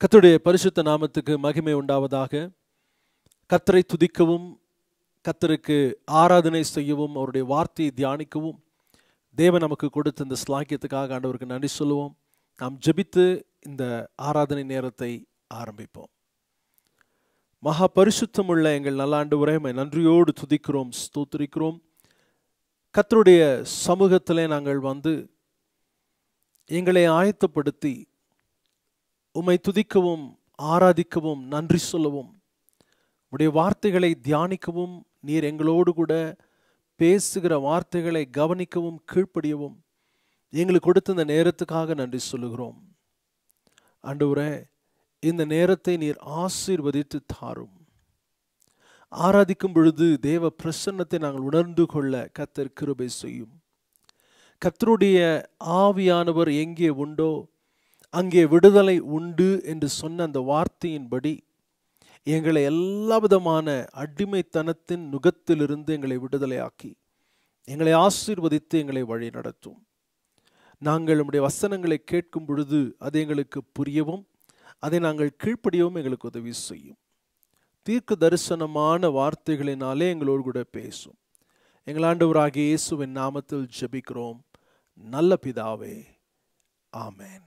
கர்த்தருடைய பரிசுத்த நாமத்துக்கு மகிமை உண்டாவதாக கர்த்தரை துதிக்கவும் கர்த்தருக்கு ஆராதனை செய்யவும் அவருடைய வார்த்தையை தியானிக்கவும் தேவன் நமக்கு கொடுத்த இந்த ஸ்லாக்கியத்துக்காக ஆண்டவருக்கு நன்றி சொல்லுவோம் நாம் ஜெபித்து இந்த ஆராதனை நேரத்தை ஆரம்பிப்போம் மகா பரிசுத்தமுள்ள எங்கள் நல்ல ஆண்டவரே உம்மை நன்றியோடு துதிக்கிறோம் ஸ்தோத்திரிக்கிறோம் கர்த்தருடைய சமூகத்திலே நாங்கள் வந்து எங்களை ஆயத்தப்படுத்தி உம்மை துதிக்கவும் ஆராதிக்கவும் நன்றி சொல்லவும் உடைய வார்த்தைகளை தியானிக்கவும் நீர் எங்களோடு கூட பேசுகிற வார்த்தைகளை கவனிக்கவும் கீழ்ப்படியவும் எங்களுக்கு கொடுத்த இந்த நேரத்துக்காக நன்றி சொல்லுகிறோம் ஆண்டவரே இந்த நேரத்தை நீர் ஆசீர்வதித்து தாரும் ஆராதிக்கும் பொழுது தேவ பிரசன்னத்தை நாங்கள் உணர்ந்து கொள்ள கத்தர் கிருபை செய்யும் கத்தருடைய ஆவியானவர் எங்கே உண்டோ அங்கே விடுதலை உண்டு என்று சொன்ன அந்த வார்த்தையின்படி எங்களை எல்லா விதமான அடிமைத்தனத்தின் நுகத்திலிருந்து எங்களை விடுதலையாக்கி எங்களை ஆசீர்வதித்து எங்களை வழி நடத்தும் நாங்கள் நம்முடைய வசனங்களை கேட்கும் பொழுது அது எங்களுக்கு புரியவும் அதை நாங்கள் கீழ்ப்படியவும் எங்களுக்கு உதவி செய்யும் தீர்க்க தரிசனமான வார்த்தைகளினாலே எங்களோடு கூட பேசும் எங்கள் ஆண்டவராகிய இயேசுவின் நாமத்தில் ஜெபிக்கிறோம் நல்ல பிதாவே ஆமென்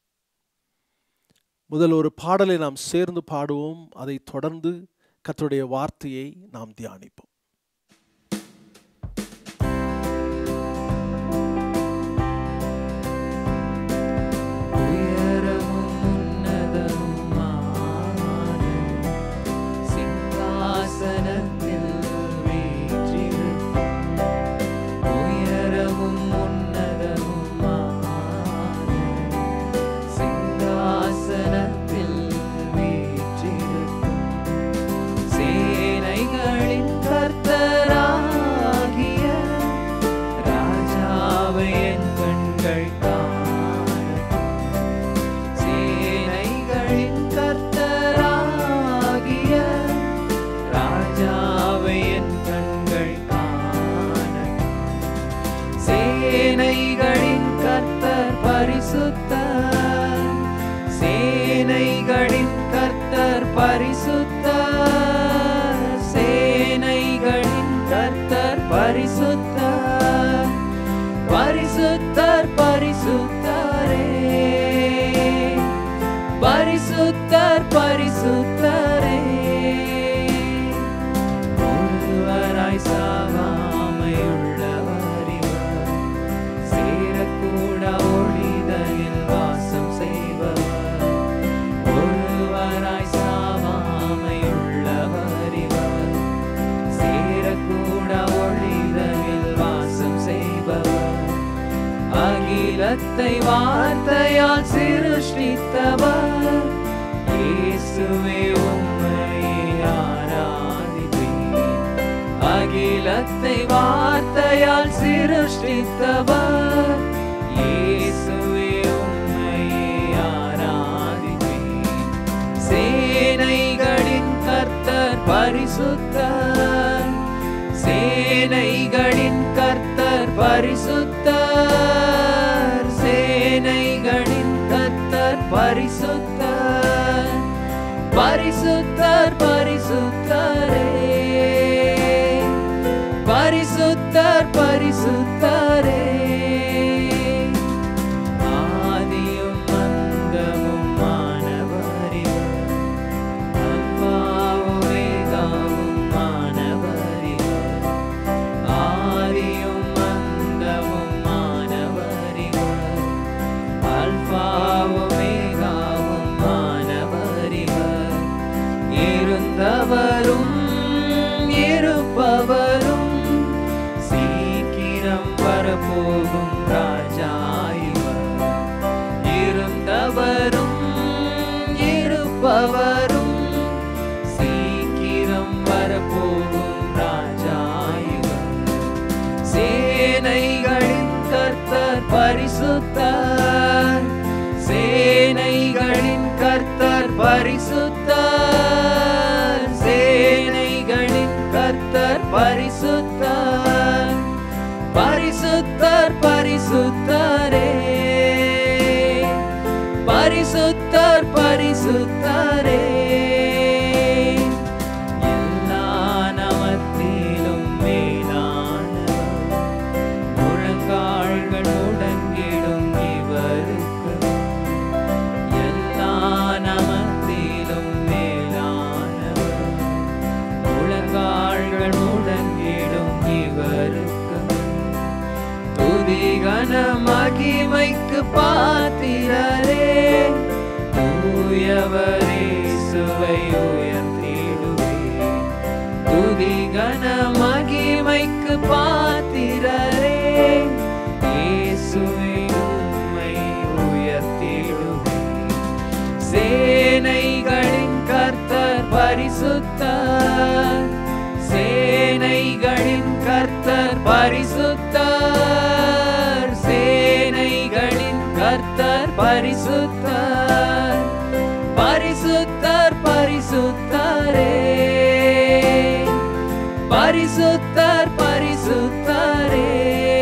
முதல் ஒரு பாடலை நாம் சேர்ந்து பாடுவோம் அதை தொடர்ந்து கர்த்தருடைய வார்த்தையை நாம் தியானிப்போம் உயரமும் உன்னதமுமான சிங்காசனத்தில் வீற்றிருக்கும் உயரமும் உன்னதமுமான சிங்காசனத்தில் வீற்றிருக்கும் சேனைகளின் கர்த்தராகிய ராஜாவை என் கண்கள் காணட்டும் சேனைகளின் கர்த்தராகிய ராஜாவை என் கண்கள் காணட்டும் சேனைகளின் கர்த்தர் பரிசுத்தர் சேனைகளின் கர்த்தர் பரிசுத்தர் சேனைகளின் கர்த்தர் பரிசுத்தர் பரிசுத்தர் பரிசுத்தரே பரிசுத்தர் பரிசுத்தரே ஒருவராய் சாவாமையுள்ளவர் இவர் சேரக்கூட ஒளிதனில் வாசம் செய்பவர் ஒருவராய் சாவாமையுள்ளவர் இவர் சேரக்கூட ஒளிதனில் வாசம் செய்பவர் அகிலத்தை வார்த்தையால் சிருஷ்டித்தவர் இயேசுவே உம்மை ஆராதிப்பேன் அகிலத்தை வார்த்தையால் சிருஷ்டித்தவர் இயேசுவே உம்மை ஆராதிப்பேன் சேனைகளின் கர்த்தர் பரிசுத்தர் சேனைகளின் கர்த்தர் பரிசுத்தர் சேனைகளின் கர்த்தர் பரிசுத்தர் பரிசுத்தர் பரிசுத்தரே பரிசுத்தர் பரிசுத்தரே ஆதியும் அந்தமும் மாணவர் இவர் அல்பாவும் வேகாவும் மாணவர் இவர் ஆதியும் அந்தமும் மாணவர் இவர் அல்பாவும் வேகாவும் மாணவர் இவர் இருந்தவரும் இருப்பவரும் சீக்கிரம் வரப்போகும் ராஜா இவர் இருந்தவரும் இருப்பவரும் சீக்கிரம் வரப்போகும் ராஜா இவர் சேனைகளின் கர்த்தர் பரிசுத்தர் சேனைகளின் கர்த்தர் பரிசுத்தர் சே மகிமைக்கு பாத்திரரே தூயவரே சுவை உயர்த்திடுவே துதி கன மகிமைக்கு பாத்திரரே இயேசுவே உம்மை உயர்த்திடுவே சேனைகளின் கர்த்தர் பரிசுத்தர் சேனைகளின் கர்த்தர் பரிசுத்தர் சேனைகளின் கர்த்தர் பரிசுத்தர் பரிசுத்தர் பரிசுத்தரே பரிசுத்தர் பரிசுத்தரே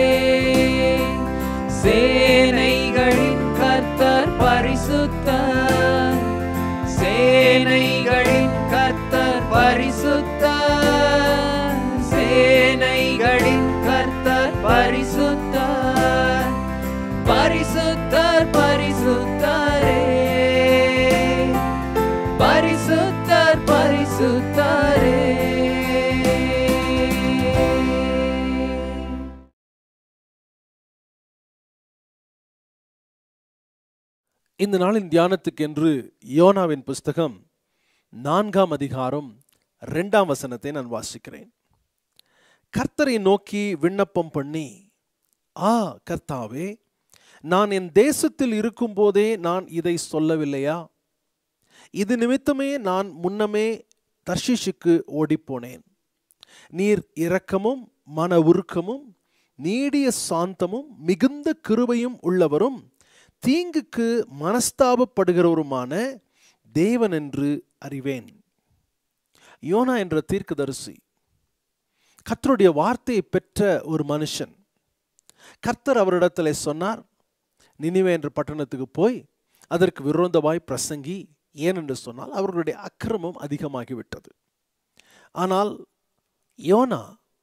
சேனைகளின் கர்த்தர் பரிசுத்தர் சேனைகளின் கர்த்தர் பரிசுத்தர் சேனைகளின் கர்த்தர் பரிசுத்தர் பரிசுத்தர் பரிசுத்தரே பரிசுத்தர் பரிசுத்தரே இந்த நாளின் தியானத்துக்கென்று யோனாவின் புஸ்தகம் நான்காம் அதிகாரம் இரண்டாம் வசனத்தை நான் வாசிக்கிறேன் கர்த்தரை நோக்கி விண்ணப்பம் பண்ணி ஆ கர்த்தாவே நான் என் தேசத்தில் இருக்கும்போதே நான் இதை சொல்லவில்லையா இது நிமித்தமே நான் முன்னமே தர்ஷிஷுக்கு ஓடிப்போனேன் நீர் இரக்கமும் மன உருக்கமும் நீடிய சாந்தமும் மிகுந்த கிருபையும் உள்ளவரும் தீங்குக்கு மனஸ்தாபப்படுகிறவருமான தேவன் என்று அறிவேன் யோனா என்ற தீர்க்கதரிசி கர்த்தருடைய வார்த்தையை பெற்ற ஒரு மனுஷன் கர்த்தர் அவரிடத்தில் சொன்னார் நினிவே என்ற பட்டணத்துக்கு போய் அதற்கு விரோதமாய் பிரசங்கி ஏனென்று சொன்னால் அவர்களுடைய அக்கிரமம் அதிகமாகிவிட்டது ஆனால் யோனா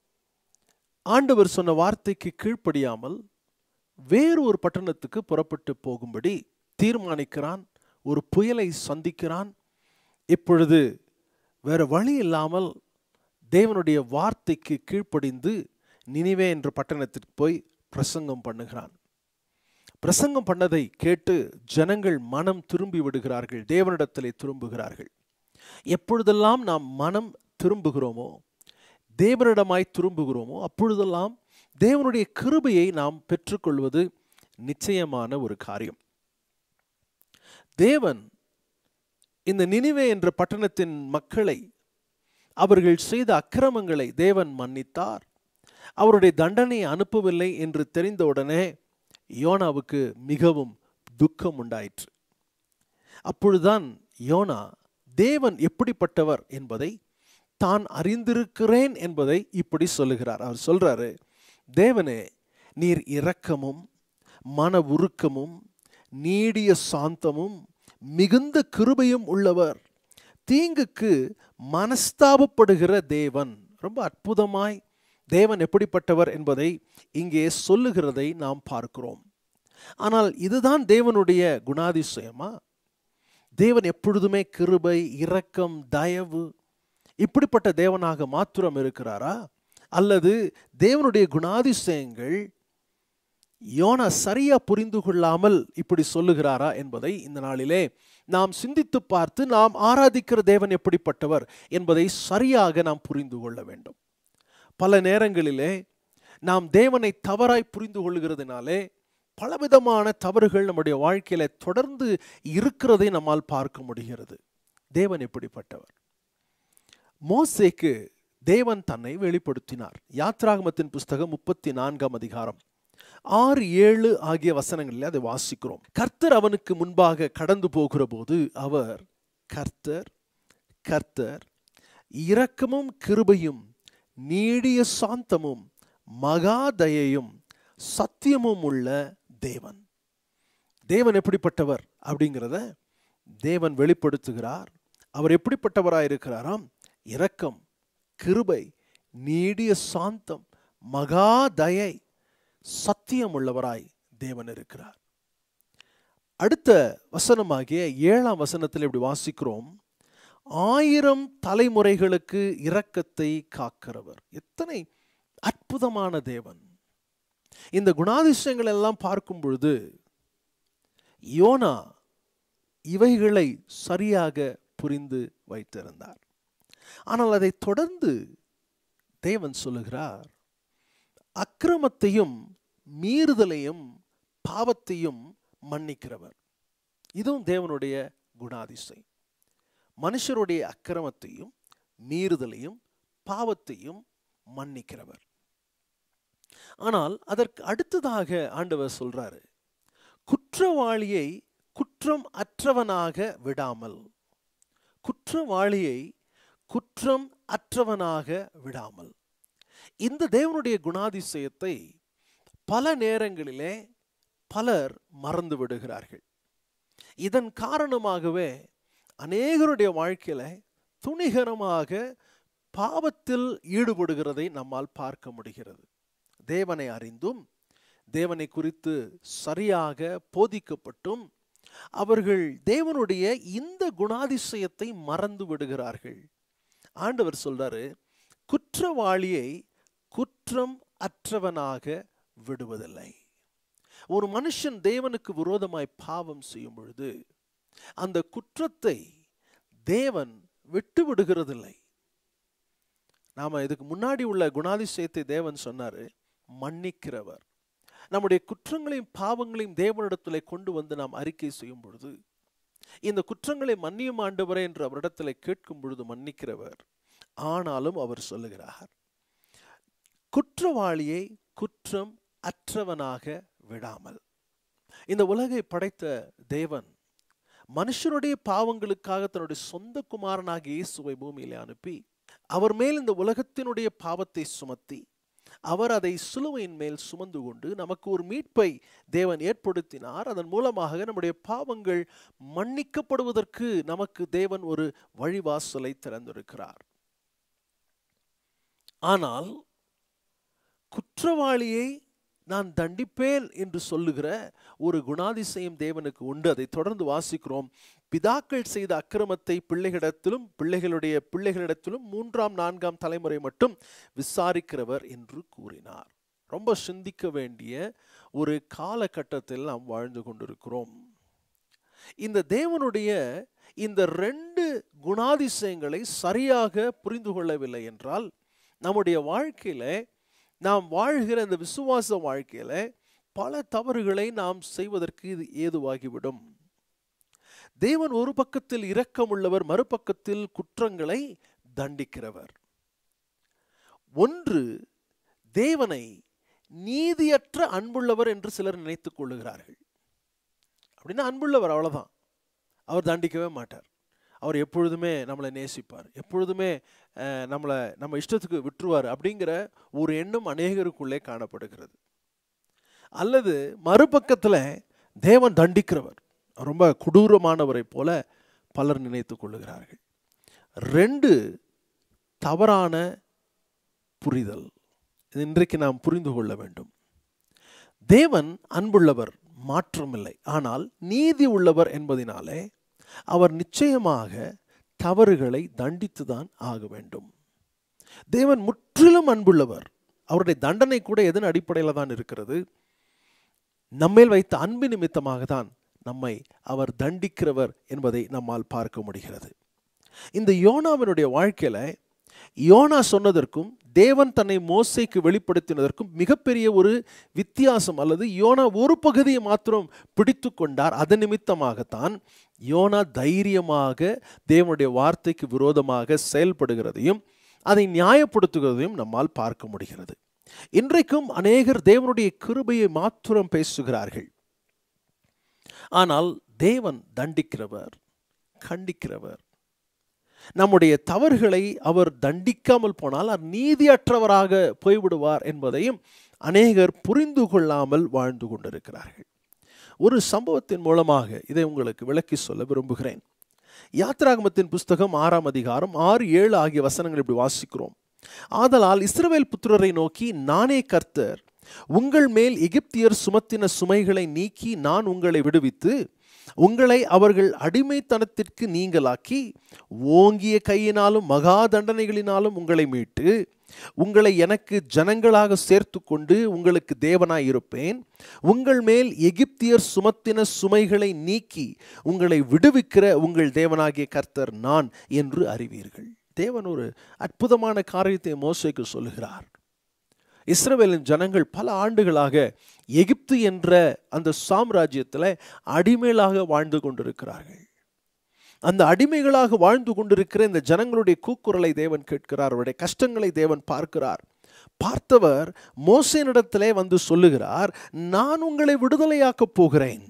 ஆண்டவர் சொன்ன வார்த்தைக்கு கீழ்ப்படியாமல் வேறு ஒரு பட்டணத்துக்கு புறப்பட்டு போகும்படி தீர்மானிக்கிறான் ஒரு புயலை சந்திக்கிறான் இப்பொழுது வேற வழி இல்லாமல் தேவனுடைய வார்த்தைக்கு கீழ்ப்படிந்து நினிவே என்ற பட்டணத்திற்கு போய் பிரசங்கம் பண்ணுகிறான் பிரசங்கம் பண்ணதை கேட்டு ஜனங்கள் மனம் திரும்பி விடுகிறார்கள் தேவனிடத்திலே திரும்புகிறார்கள் எப்பொழுதெல்லாம் நாம் மனம் திரும்புகிறோமோ தேவனிடமாய் திரும்புகிறோமோ அப்பொழுதெல்லாம் தேவனுடைய கிருபையை நாம் பெற்றுக்கொள்வது நிச்சயமான ஒரு காரியம் தேவன் இந்த நினிவே என்ற பட்டணத்தின் மக்களை அவர்கள் செய்த அக்கிரமங்களை தேவன் மன்னித்தார் அவருடைய தண்டனையை அனுப்பவில்லை என்று தெரிந்தவுடனே யோனாவுக்கு மிகவும் துக்கம் உண்டாயிற்று அப்பொழுதுதான் யோனா தேவன் எப்படிப்பட்டவர் என்பதை தான் அறிந்திருக்கிறேன் என்பதை இப்படி சொல்லுகிறார் அவர் சொல்றாரு தேவனே நீர் இரக்கமும் மன உருக்கமும் நீடிய சாந்தமும் மிகுந்த கிருபையும் உள்ளவர் தீங்குக்கு மனஸ்தாபப்படுகிற தேவன் ரொம்ப அற்புதமாய் தேவன் எப்படிப்பட்டவர் என்பதை இங்கே சொல்லுகிறதை நாம் பார்க்கிறோம் ஆனால் இதுதான் தேவனுடைய குணாதிசயமா தேவன் எப்பொழுதுமே கிருபை இரக்கம் தயவு இப்படிப்பட்ட தேவனாக மாத்திரம் இருக்கிறாரா அல்லது தேவனுடைய குணாதிசயங்கள் யோனா சரியா புரிந்து கொள்ளாமல் இப்படி சொல்லுகிறாரா என்பதை இந்த நாளிலே நாம் சிந்தித்து பார்த்து நாம் ஆராதிக்கிற தேவன் எப்படிப்பட்டவர் என்பதை சரியாக நாம் புரிந்து கொள்ள வேண்டும் பல நேரங்களிலே நாம் தேவனை தவறாய் புரிந்து கொள்கிறதுனாலே பலவிதமான தவறுகள் நம்முடைய வாழ்க்கையில தொடர்ந்து இருக்கிறதை நம்மால் பார்க்க முடிகிறது தேவன் எப்படிப்பட்டவர் மோசேக்கு தேவன் தன்னை வெளிப்படுத்தினார் யாத்ராகமத்தின் புஸ்தகம் முப்பத்தி நான்காம் அதிகாரம் ஆறு ஏழு ஆகிய வசனங்களில் அதை வாசிக்கிறோம் கர்த்தர் அவனுக்கு முன்பாக கடந்து போகிற போது அவர் கர்த்தர் கர்த்தர் இரக்கமும் கிருபையும் நீடிய சாந்தமும் மகாதயையும் சத்தியமும் உள்ள தேவன் தேவன் எப்படிப்பட்டவர் அப்படிங்கிறத தேவன் வெளிப்படுத்துகிறார் அவர் எப்படிப்பட்டவராய் இருக்கிறாராம் இரக்கம் கிருபை நீடிய சாந்தம் மகாதயை சத்தியம் உள்ளவராய் தேவன் இருக்கிறார் அடுத்த வசனமாகிய ஏழாம் வசனத்தில் இப்படி வாசிக்கிறோம் ஆயிரம் தலைமுறைகளுக்கு இரக்கத்தை காக்கிறவர் எத்தனை அற்புதமான தேவன் இந்த குணாதிசயங்கள் எல்லாம் பார்க்கும் பொழுது யோனா இவைகளை சரியாக புரிந்து வைத்திருந்தார் ஆனால் அதை தொடர்ந்து தேவன் சொல்லுகிறார் அக்கிரமத்தையும் மீறுதலையும் பாவத்தையும் மன்னிக்கிறவர் இதுவும் தேவனுடைய குணாதிசயம் மனுஷருடைய அக்கிரமத்தையும் மீறுதலையும் பாவத்தையும் மன்னிக்கிறவர் ஆனால் அதற்கு அடுத்ததாக ஆண்டவர் சொல்றாரு குற்றவாளியை குற்றம் அற்றவனாக விடாமல் குற்றவாளியை குற்றம் அற்றவனாக விடாமல் இந்த தேவனுடைய குணாதிசயத்தை பல நேரங்களிலே பலர் மறந்து விடுகிறார்கள் இதன் காரணமாகவே அநேகருடைய வாழ்க்கையில துணிகரமாக பாவத்தில் ஈடுபடுகிறதை நம்மால் பார்க்க முடிகிறது தேவனை அறிந்தும் தேவனை குறித்து சரியாக போதிக்கப்பட்டும் அவர்கள் தேவனுடைய இந்த குணாதிசயத்தை மறந்து விடுகிறார்கள் ஆண்டவர் சொல்றாரு குற்றவாளியை குற்றம் அற்றவனாக விடுவதில்லை ஒரு மனுஷன் தேவனுக்கு விரோதமாய் பாவம் செய்யும் பொழுது அந்த குற்றத்தை தேவன் விட்டு விடுகிறதில்லை நாம இதுக்கு முன்னாடி உள்ள குணாதிசயத்தை தேவன் சொன்னாரு மன்னிக்கிறவர் நம்முடைய குற்றங்களையும் பாவங்களையும் தேவனிடத்துல கொண்டு வந்து நாம் அறிக்கை செய்யும் பொழுது இந்த குற்றங்களை மன்னியும் ஆண்டவரே என்று அவரிடத்துல கேட்கும் பொழுது மன்னிக்கிறவர் ஆனாலும் அவர் சொல்லுகிறார் குற்றவாளியை குற்றம் அற்றவனாக விடாமல் இந்த உலகை படைத்த தேவன் மனுஷனுடைய பாவங்களுக்காக தன்னுடைய சொந்த குமாரனாக இயேசுவை பூமியிலே அனுப்பி அவர் மேல் இந்த உலகத்தினுடைய பாவத்தை சுமத்தி அவர் அதை சிலுவையின் மேல் சுமந்து கொண்டு நமக்கு ஒரு மீட்பை தேவன் ஏற்படுத்தினார் அதன் மூலமாக நம்முடைய பாவங்கள் மன்னிக்கப்படுவதற்கு நமக்கு தேவன் ஒரு வழிவாசலை திறந்திருக்கிறார் ஆனால் குற்றவாளியை நான் தண்டிப்பேன் என்று சொல்லுகிற ஒரு குணாதிசயம் தேவனுக்கு உண்டு அதை தொடர்ந்து வாசிக்கிறோம் பிதாக்கள் செய்த அக்கிரமத்தை பிள்ளைகளிடத்திலும் பிள்ளைகளுடைய பிள்ளைகளிடத்திலும் மூன்றாம் நான்காம் தலைமுறை மட்டும் விசாரிக்கிறவர் என்று கூறினார் ரொம்ப சிந்திக்க வேண்டிய ஒரு காலகட்டத்தில் நாம் வாழ்ந்து கொண்டிருக்கிறோம் இந்த தேவனுடைய இந்த ரெண்டு குணாதிசயங்களை சரியாக புரிந்து கொள்ளவில்லை என்றால் நம்முடைய வாழ்க்கையில நாம் வாழ்கிற இந்த விசுவாச வாழ்க்கையில பல தவறுகளை நாம் செய்வதற்கு இது ஏதுவாகிவிடும் தேவன் ஒரு பக்கத்தில் இரக்கமுள்ளவர் மறுபக்கத்தில் குற்றங்களை தண்டிக்கிறவர் ஒன்று தேவனை நீதியற்ற அன்புள்ளவர் என்று சிலர் நினைத்துக் கொள்ளுகிறார்கள் அப்படின்னா அன்புள்ளவர் அவ்வளவுதான் அவர் தண்டிக்கவே மாட்டார் அவர் எப்பொழுதுமே நம்மளை நேசிப்பார் எப்பொழுதுமே அஹ், நம்மளை நம்ம இஷ்டத்துக்கு விட்டுருவார் அப்படிங்கிற ஒரு எண்ணம் அநேகருக்குள்ளே காணப்படுகிறது அல்லது மறுபக்கத்தில் தேவன் தண்டிக்கிறவர் ரொம்ப கொடூரமானவரை போல பலர் நினைத்துக் கொள்ளுகிறார்கள் ரெண்டு தவறான புரிதல் இது இன்றைக்கு நாம் புரிந்து கொள்ள வேண்டும் தேவன் அன்புள்ளவர் மாற்றமில்லை ஆனால் நீதி உள்ளவர் என்பதினாலே அவர் நிச்சயமாக தவறுகளை தண்டித்துதான் ஆக வேண்டும் தேவன் முற்றிலும் அன்புள்ளவர் அவருடைய தண்டனை கூட எதன் அடிப்படையில் தான் இருக்கிறது நம்மேல் வைத்த அன்பு நிமித்தமாக தான் நம்மை அவர் தண்டிக்கிறவர் என்பதை நம்மால் பார்க்க முடிகிறது இந்த யோனாவினுடைய வாழ்க்கையில யோனா சொன்னதற்கும் தேவன் தன்னை மோசைக்கு வெளிப்படுத்தினதற்கும் மிகப்பெரிய ஒரு வித்தியாசம் அல்லது யோனா ஒரு பகுதியை மாத்திரம் பிடித்து கொண்டார் அது நிமித்தமாகத்தான் யோனா தைரியமாக தேவனுடைய வார்த்தைக்கு விரோதமாக செயல்படுகிறதையும் அதை நியாயப்படுத்துகிறதையும் நம்மால் பார்க்க முடிகிறது இன்றைக்கும் அநேகர் தேவனுடைய கிருபையை மாத்திரம் பேசுகிறார்கள் ஆனால் தேவன் தண்டிக்கிறவர் கண்டிக்கிறவர் நம்முடைய தவறுகளை அவர் தண்டிக்காமல் போனால் அவர் நீதியற்றவராக போய்விடுவார் என்பதையும் அநேகர் புரிந்து கொள்ளாமல் வாழ்ந்து கொண்டிருக்கிறார்கள் ஒரு சம்பவத்தின் மூலமாக இதை உங்களுக்கு விளக்கி சொல்ல விரும்புகிறேன் யாத்ராகமத்தின் புஸ்தகம் ஆறாம் அதிகாரம் ஆறு ஏழு ஆகிய வசனங்கள் இப்படி வாசிக்கிறோம் ஆதலால் இஸ்ரவேல் புத்திரரை நோக்கி நானே கர்த்தர் உங்கள் மேல் எகிப்தியர் சுமத்தின சுமைகளை நீக்கி நான் உங்களை விடுவித்து உங்களை அவர்கள் அடிமைத்தனத்திற்கு நீங்களாக்கி ஓங்கிய கையினாலும் மகா தண்டனைகளினாலும் உங்களை மீட்டு உங்களை எனக்கு ஜனங்களாக சேர்த்து கொண்டு உங்களுக்கு தேவனாய் இருப்பேன் உங்கள் மேல் எகிப்தியர் சுமத்தின சுமைகளை நீக்கி உங்களை விடுவிக்கிற உங்கள் தேவனாகிய கர்த்தர் நான் என்று அறிவீர்கள் தேவன் ஒரு அற்புதமான காரியத்தை மோசைக்கு சொல்லுகிறார் இஸ்ரவேலின் ஜனங்கள் பல ஆண்டுகளாக எகிப்து என்ற அந்த சாம்ராஜ்யத்தில் அடிமைகளாக வாழ்ந்து கொண்டிருக்கிறார்கள் அந்த அடிமைகளாக வாழ்ந்து கொண்டிருக்கிற இந்த ஜனங்களுடைய கூக்குரலை தேவன் கேட்கிறார் அவருடைய கஷ்டங்களை தேவன் பார்க்கிறார் பார்த்தவர் மோசேனிடத்திலே வந்து சொல்லுகிறார் நான் உங்களை விடுதலையாக்கப் போகிறேன்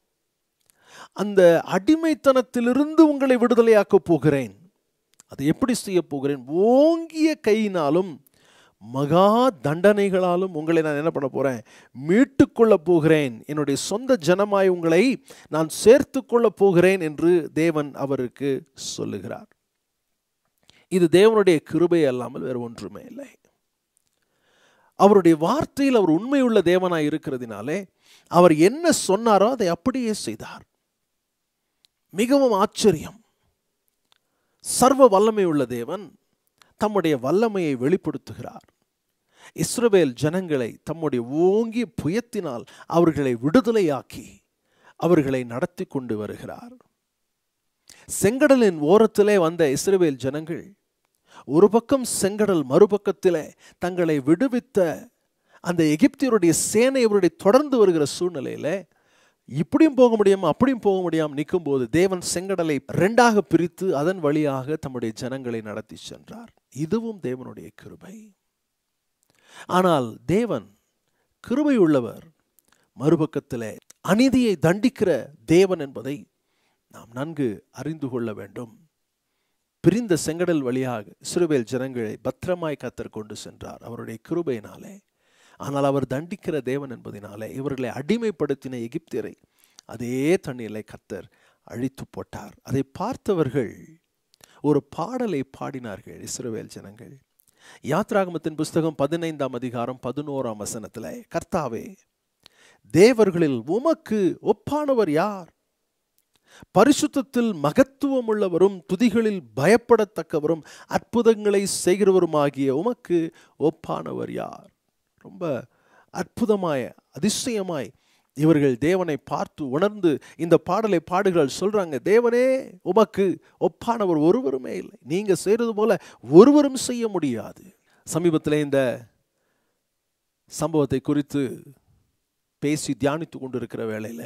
அந்த அடிமைத்தனத்திலிருந்து உங்களை விடுதலையாக்கப் போகிறேன் அதை எப்படி செய்ய போகிறேன் ஓங்கிய கையினாலும் மகா தண்டனைகளாலும் உங்களை நான் என்ன பண்ண போறேன் மீட்டுக்கொள்ள போகிறேன் என்னுடைய சொந்த ஜனமாய் உங்களை நான் சேர்த்து கொள்ள போகிறேன் என்று தேவன் அவருக்கு சொல்லுகிறார் இது தேவனுடைய கிருபை அல்லாமல் வேறு ஒன்றுமே இல்லை அவருடைய வார்த்தையில் அவர் உண்மையுள்ள தேவனாய் இருக்கிறதினாலே அவர் என்ன சொன்னாரோ அதை அப்படியே செய்தார் மிகவும் ஆச்சரியம் சர்வ வல்லமை உள்ள தேவன் தம்முடைய வல்லமையை வெளிப்படுத்துகிறார் இஸ்ரவேல் ஜனங்களை தம்முடைய ஓங்கிய புயத்தினால் அவர்களை விடுதலையாக்கி அவர்களை நடத்தி கொண்டு வருகிறார் செங்கடலின் ஓரத்திலே வந்த இஸ்ரவேல் ஜனங்கள் ஒரு பக்கம் செங்கடல் மறுபக்கத்திலே தங்களை விடுவித்த அந்த எகிப்தியருடைய சேனை இவருடைய தொடர்ந்து வருகிற சூழ்நிலையில இப்படியும் போக முடியாம அப்படியும் போக முடியாம நிற்கும் போது தேவன் செங்கடலை ரெண்டாக பிரித்து அதன் வழியாக தம்முடைய ஜனங்களை நடத்தி சென்றார் இதுவும் தேவனுடைய கிருபை ஆனால் தேவன் கிருபை உள்ளவர் மறுபக்கத்திலே அநீதியை தண்டிக்கிற தேவன் என்பதை நாம் நன்கு அறிந்து கொள்ள வேண்டும் பிரிந்த செங்கடல் வழியாக சிறுவேல் ஜனங்களை பத்திரமாய் கத்தர் கொண்டு சென்றார் அவருடைய கிருபையினாலே ஆனால் அவர் தண்டிக்கிற தேவன் என்பதினாலே இவர்களை அடிமைப்படுத்தின எகிப்தியரை அதே தண்ணீரை கத்தர் அழித்து போட்டார் அதை பார்த்தவர்கள் ஒரு பாடலை பாடினார்கள் இஸ்ரவேல் ஜனங்கள் யாத்ராகமத்தின் புஸ்தகம் பதினைந்தாம் அதிகாரம் பதினோராம் வசனத்தில் கர்த்தாவே தேவர்களில் உமக்கு ஒப்பானவர் யார் பரிசுத்தத்தில் மகத்துவம் உள்ளவரும் துதிகளில் பயப்படத்தக்கவரும் அற்புதங்களை செய்கிறவருமாகிய உமக்கு ஒப்பானவர் யார் ரொம்ப அற்புதமாய் அதிசயமாய் இவர்கள் தேவனை பார்த்து உணர்ந்து இந்த பாடலை பாடுகள் சொல்றாங்க தேவனே உமக்கு ஒப்பானவர் ஒருவருமே இல்லை நீங்க செய்யறது போல ஒருவரும் செய்ய முடியாது சமீபத்தில் இந்த சம்பவத்தை குறித்து பேசி தியானித்து கொண்டிருக்கிற வேளையில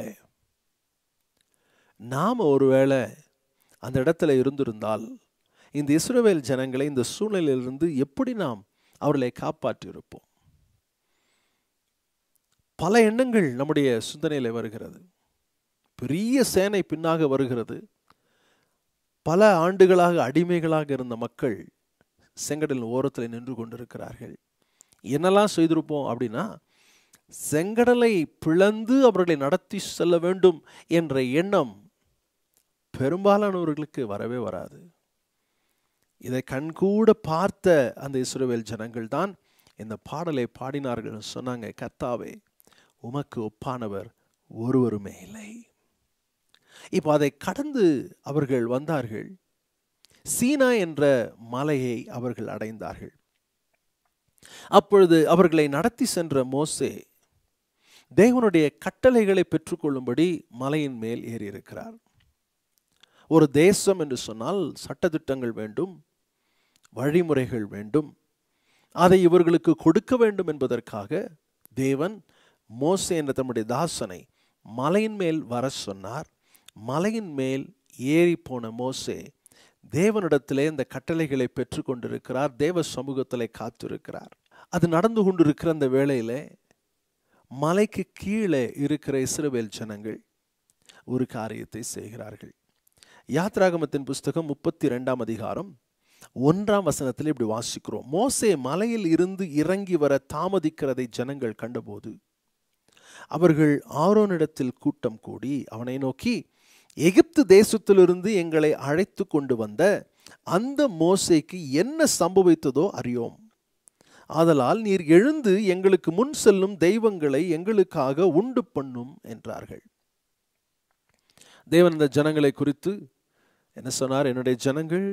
நாம ஒருவேளை அந்த இடத்துல இருந்திருந்தால் இந்த இஸ்ரவேல் ஜனங்களை இந்த சூழ்நிலையிலிருந்து எப்படி நாம் அவர்களை காப்பாற்றி இருப்போம் பல எண்ணங்கள் நம்முடைய சிந்தனையில் வருகிறது பெரிய சேனை பின்னாக வருகிறது பல ஆண்டுகளாக அடிமைகளாக இருந்த மக்கள் செங்கடல் ஓரத்தில் நின்று கொண்டிருக்கிறார்கள் என்னெல்லாம் செய்திருப்போம் அப்படின்னா செங்கடலை பிளந்து அவர்களை நடத்தி செல்ல வேண்டும் என்ற எண்ணம் பெரும்பாலானவர்களுக்கு வரவே வராது இதை கண்கூட பார்த்த அந்த இஸ்ரவேல் ஜனங்கள் தான் இந்த பாடலை பாடினார்கள் சொன்னாங்க கத்தாவே உமக்கு ஒப்பானவர் ஒருவருமே இல்லை இப்போ அதை கடந்து அவர்கள் வந்தார்கள் சீனா என்ற மலையை அவர்கள் அடைந்தார்கள் அப்பொழுது அவர்களை நடத்தி சென்ற மோசே தேவனுடைய கட்டளைகளை பெற்றுக்கொள்ளும்படி மலையின் மேல் ஏறி இருக்கிறார் ஒரு தேசம் என்று சொன்னால் சட்டத்திட்டங்கள் வேண்டும் வழிமுறைகள் வேண்டும் அதை இவர்களுக்கு கொடுக்க வேண்டும் என்பதற்காக தேவன் மோசே என்ற தம்முடைய தாசனை மலையின் மேல் வர சொன்னார் மலையின் மேல் ஏறி போன மோசே தேவனிடத்திலே இந்த கட்டளைகளை பெற்று கொண்டிருக்கிறார் தேவ சமூகத்திலே காத்திருக்கிறார் அது நடந்து கொண்டிருக்கிற அந்த வேளையில மலைக்கு கீழே இருக்கிற இஸ்ரவேல் ஜனங்கள் ஒரு காரியத்தை செய்கிறார்கள் யாத்ராகமத்தின் புஸ்தகம் முப்பத்தி ரெண்டாம் அதிகாரம் ஒன்றாம் வசனத்தில் இப்படி வாசிக்கிறோம் மோசே மலையில் இருந்து இறங்கி வர தாமதிக்கிறதை ஜனங்கள் கண்டபோது அவர்கள் ஆரோனிடத்தில் கூட்டம் கூடி அவனை நோக்கி எகிப்து தேசத்திலிருந்து எங்களை அழைத்து கொண்டு வந்த அந்த மோசேக்கு என்ன சம்பவித்ததோ அறியோம் ஆதலால் நீர் எழுந்து எங்களுக்கு முன் செல்லும் தெய்வங்களை எங்களுக்காக உண்டு பண்ணும் என்றார்கள் தேவன் இந்த ஜனங்களை குறித்து என்ன சொன்னார் என்னுடைய ஜனங்கள்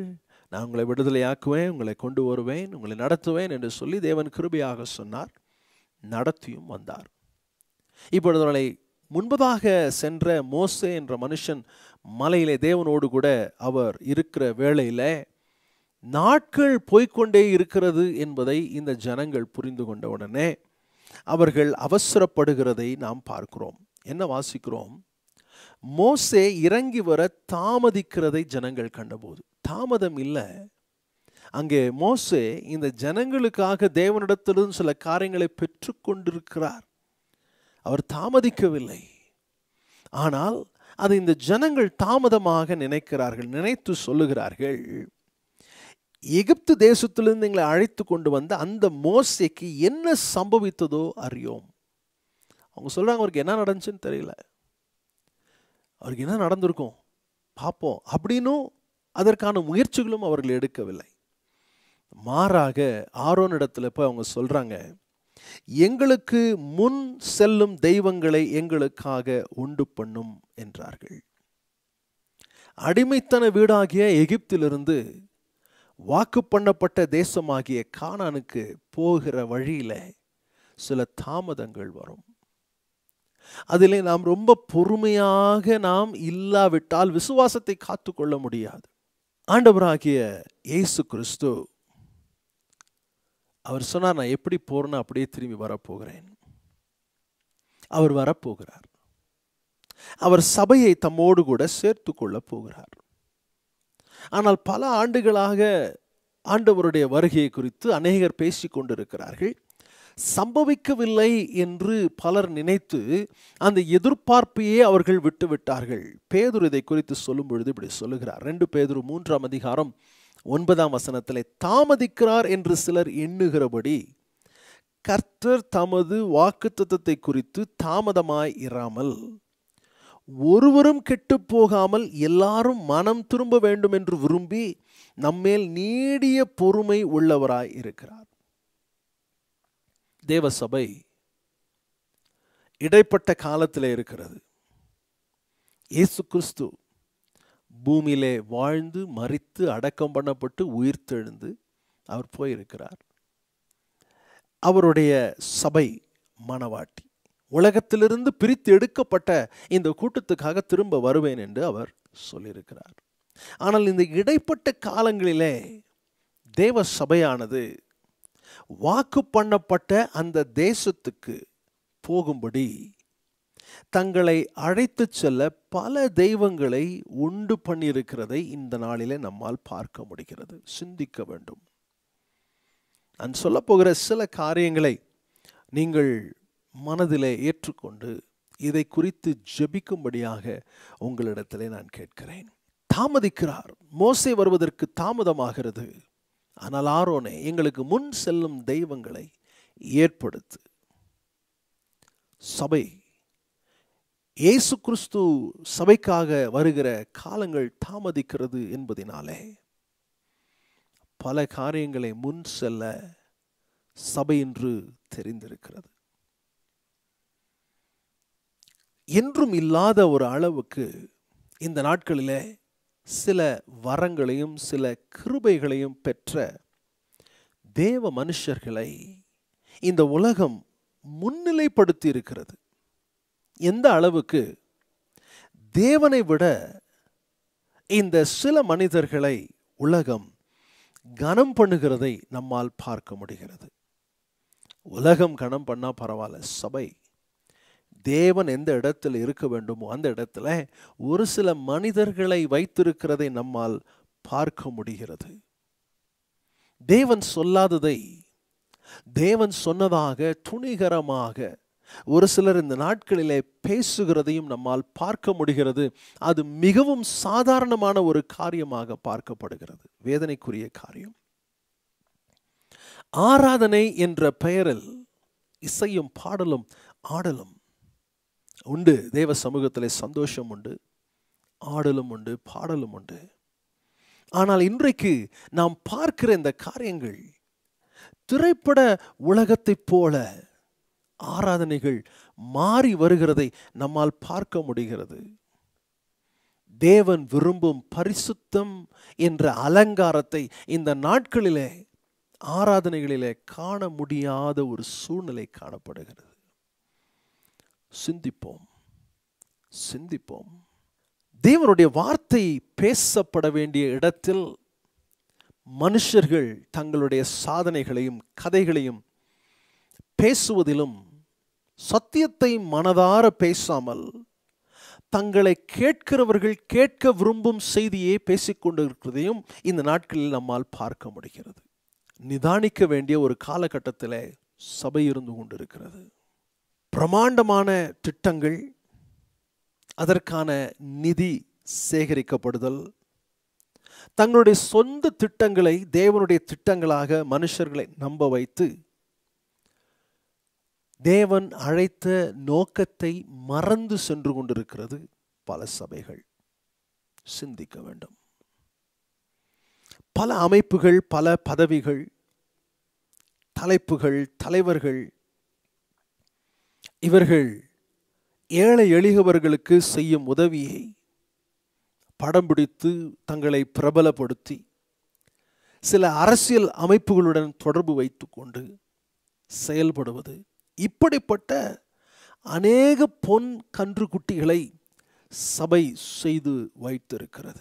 நான் உங்களை விடுதலையாக்குவேன் உங்களை கொண்டு வருவேன் உங்களை நடத்துவேன் என்று சொல்லி தேவன் கிருபையாக சொன்னார் நடத்தியும் வந்தார் இப்பொழுது அவர்களை முன்பதாக சென்ற மோசே என்ற மனுஷன் மலையிலே தேவனோடு கூட அவர் இருக்கிற வேளையில நாட்கள் போய்க்கொண்டே இருக்கிறது என்பதை இந்த ஜனங்கள் புரிந்து கொண்ட உடனே அவர்கள் அவசரப்படுகிறதை நாம் பார்க்கிறோம் என்ன வாசிக்கிறோம் மோசே இறங்கி வர தாமதிக்கிறதை ஜனங்கள் கண்டபோது தாமதம் இல்லை அங்கே மோசே இந்த ஜனங்களுக்காக தேவனிடத்திலிருந்து சில காரியங்களை பெற்றுக்கொண்டிருக்கிறார் அவர் தாமதிக்கவில்லை ஆனால் அதை இந்த ஜனங்கள் தாமதமாக நினைக்கிறார்கள் நினைத்து சொல்லுகிறார்கள் எகிப்து தேசத்திலிருந்து எங்களை அழைத்து கொண்டு வந்த அந்த மோசைக்கு என்ன சம்பவித்ததோ அறியோம் அவங்க சொல்றாங்க அவருக்கு என்ன நடந்துச்சுன்னு தெரியல அவருக்கு என்ன நடந்திருக்கும் பார்ப்போம் அப்படின்னும் அதற்கான முயற்சிகளும் அவர்கள் எடுக்கவில்லை மாறாக ஆரோன் இடத்துல போய் அவங்க சொல்றாங்க எங்களுக்கு முன் செல்லும் தெய்வங்களை எங்களுக்காக உண்டு பண்ணும் என்றார்கள் அடிமைத்தன வீடாகிய எகிப்திலிருந்து வாக்கு பண்ணப்பட்ட தேசமாகிய கானானுக்கு போகிற வழியில சில தாமதங்கள் வரும் அதிலே நாம் ரொம்ப பொறுமையாக நாம் இல்லாவிட்டால் விசுவாசத்தை காத்துக்கொள்ள முடியாது ஆண்டவராகிய இயேசு கிறிஸ்து அவர் சொன்னார் நான் எப்படி போறேன்னு அப்படியே திரும்பி வரப்போகிறேன் அவர் வரப்போகிறார் அவர் சபையை தம்மோடு கூட சேர்த்து கொள்ள போகிறார் ஆனால் பல ஆண்டுகளாக ஆண்டவருடைய வருகையை குறித்து அநேகர் பேசிக் கொண்டிருக்கிறார்கள் சம்பவிக்கவில்லை என்று பலர் நினைத்து அந்த எதிர்பார்ப்பையே அவர்கள் விட்டுவிட்டார்கள் பேதுரு இதை குறித்து சொல்லும் பொழுது இப்படி சொல்லுகிறார் ரெண்டு பேதுரு மூன்றாம் அதிகாரம் ஒன்பதாம் வசனத்திலே தாமதிக்கிறார் என்று சிலர் எண்ணுகிறபடி கர்த்தர் தமது வாக்குத்தத்தத்தை குறித்து தாமதமாய் இராமல் ஒருவரும் கெட்டுப் போகாமல் எல்லாரும் மனம் திரும்ப வேண்டும் என்று விரும்பி நம்மேல் நீடிய பொறுமை உள்ளவராய் இருக்கிறார் தேவ சபை இடைப்பட்ட காலத்தில் இருக்கிறது இயேசு கிறிஸ்து பூமியிலே வாழ்ந்து மறித்து அடக்கம் பண்ணப்பட்டு உயிர்த்தெழுந்து அவர் போயிருக்கிறார் அவருடைய சபை மணவாட்டி உலகத்திலிருந்து பிரித்து எடுக்கப்பட்ட இந்த கூட்டத்துக்காக திரும்ப வருவேன் என்று அவர் சொல்லியிருக்கிறார் ஆனால் இந்த இடைப்பட்ட காலங்களிலே தேவ சபையானது வாக்கு பண்ணப்பட்ட அந்த தேசத்துக்கு போகும்படி தங்களை அழைத்து செல்ல பல தெய்வங்களை உண்டு பண்ணியிருக்கிறதை இந்த நாளிலே நம்மால் பார்க்க முடிகிறது சிந்திக்க வேண்டும் நான் சொல்ல போகிற சில காரியங்களை நீங்கள் மனதிலே ஏற்றுக்கொண்டு இதை குறித்து ஜெபிக்கும்படியாக உங்களிடத்திலே நான் கேட்கிறேன் தாமதிக்கிறார் மோசே வருவதற்கு தாமதமாகிறது ஆனால் ஆரோனே எங்களுக்கு முன் செல்லும் தெய்வங்களை ஏற்படுத்து சபை இயேசு கிறிஸ்து சபைக்காக வருகிற காலங்கள் தாமதிக்கிறது என்பதினாலே பல காரியங்களை முன் செல்ல சபை என்று தெரிந்திருக்கிறது என்றும் இல்லாத ஒரு அளவுக்கு இந்த நாட்களிலே சில வரங்களையும் சில கிருபைகளையும் பெற்ற தேவ மனுஷர்களை இந்த உலகம் முன்னிலைப்படுத்தி இருக்கிறது எந்த அளவுக்கு தேவனை விட இந்த சில மனிதர்களை உலகம் கனம் பண்ணுகிறதை நம்மால் பார்க்க முடிகிறது உலகம் கனம் பண்ணா பரவாயில்ல சபை தேவன் எந்த இடத்தில் இருக்க வேண்டுமோ அந்த இடத்துல ஒரு சில மனிதர்களை வைத்திருக்கிறதை நம்மால் பார்க்க முடிகிறது தேவன் சொல்லாததை தேவன் சொன்னதாக துணிகரமாக ஒரு சிலர் இந்த நாட்களிலே பேசுகிறதையும் நம்மால் பார்க்க முடிகிறது அது மிகவும் சாதாரணமான ஒரு காரியமாக பார்க்கப்படுகிறது வேதனைக்குரிய காரியம் ஆராதனை என்ற பெயரில் இசையும் பாடலும் ஆடலும் உண்டு தேவ சமூகத்திலே சந்தோஷம் உண்டு ஆடலும் உண்டு பாடலும் உண்டு ஆனால் இன்றைக்கு நாம் பார்க்கிற இந்த காரியங்கள் திரைப்பட உலகத்தைப் போல ஆராதனைகள் மாறி வருகிறதை நம்மால் பார்க்க முடிகிறது தேவன் விரும்பும் பரிசுத்தம் என்ற அலங்காரத்தை இந்த நாட்களிலே ஆராதனைகளிலே காண முடியாத ஒரு சூழ்நிலை காணப்படுகிறது சிந்திப்போம் சிந்திப்போம் தேவனுடைய வார்த்தை பேசப்பட வேண்டிய இடத்தில் மனுஷர்கள் தங்களுடைய சாதனைகளையும் கதைகளையும் பேசுவதிலும் சத்தியத்தை மனதார பேசாமல் தங்களை கேட்கிறவர்கள் கேட்க விரும்பும் செய்தியை பேசிக்கொண்டிருக்கிறதையும் இந்த நாட்களில் நம்மால் பார்க்க முடிகிறது நிதானிக்க வேண்டிய ஒரு காலகட்டத்தில் சபை இருந்து கொண்டிருக்கிறது பிரமாண்டமான திட்டங்கள் அதற்கான நிதி சேகரிக்கப்படுதல் தங்களுடைய சொந்த திட்டங்களை தேவனுடைய திட்டங்களாக மனுஷர்களை நம்ப வைத்து தேவன் அழைத்த நோக்கத்தை மறந்து சென்று கொண்டிருக்கிறது பல சபைகள் சிந்திக்க வேண்டும் பல அமைப்புகள் பல பதவிகள் தலைப்புகள் தலைவர்கள் இவர்கள் ஏழை எளியவர்களுக்கு செய்யும் உதவியை படம் பிடித்து தங்களை பிரபலப்படுத்தி சில அரசியல் அமைப்புகளுடன் தொடர்பு வைத்துக்கொண்டு செயல்படுவது இப்படிப்பட்ட அநேக பொன் கன்றுக்குட்டிகளை சபை செய்து வைத்திருக்கிறது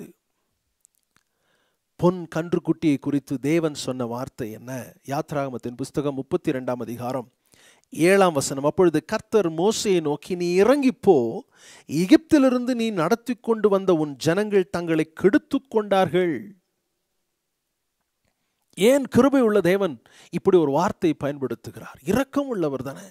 பொன் கன்றுக்குட்டியை குறித்து தேவன் சொன்ன வார்த்தை என்ன யாத்ராகமத்தின் புஸ்தகம் முப்பத்தி இரண்டாம் அதிகாரம் ஏழாம் வசனம் அப்பொழுது கர்த்தர் மோசையை நோக்கி நீ இறங்கிப்போ எகிப்திலிருந்து நீ நடத்தி கொண்டு வந்த உன் ஜனங்கள் தங்களை கெடுத்து கொண்டார்கள் ஏன் கிருபை உள்ள தேவன் இப்படி ஒரு வார்த்தை பயன்படுத்துகிறார் இரக்கம் உள்ளவர் தானே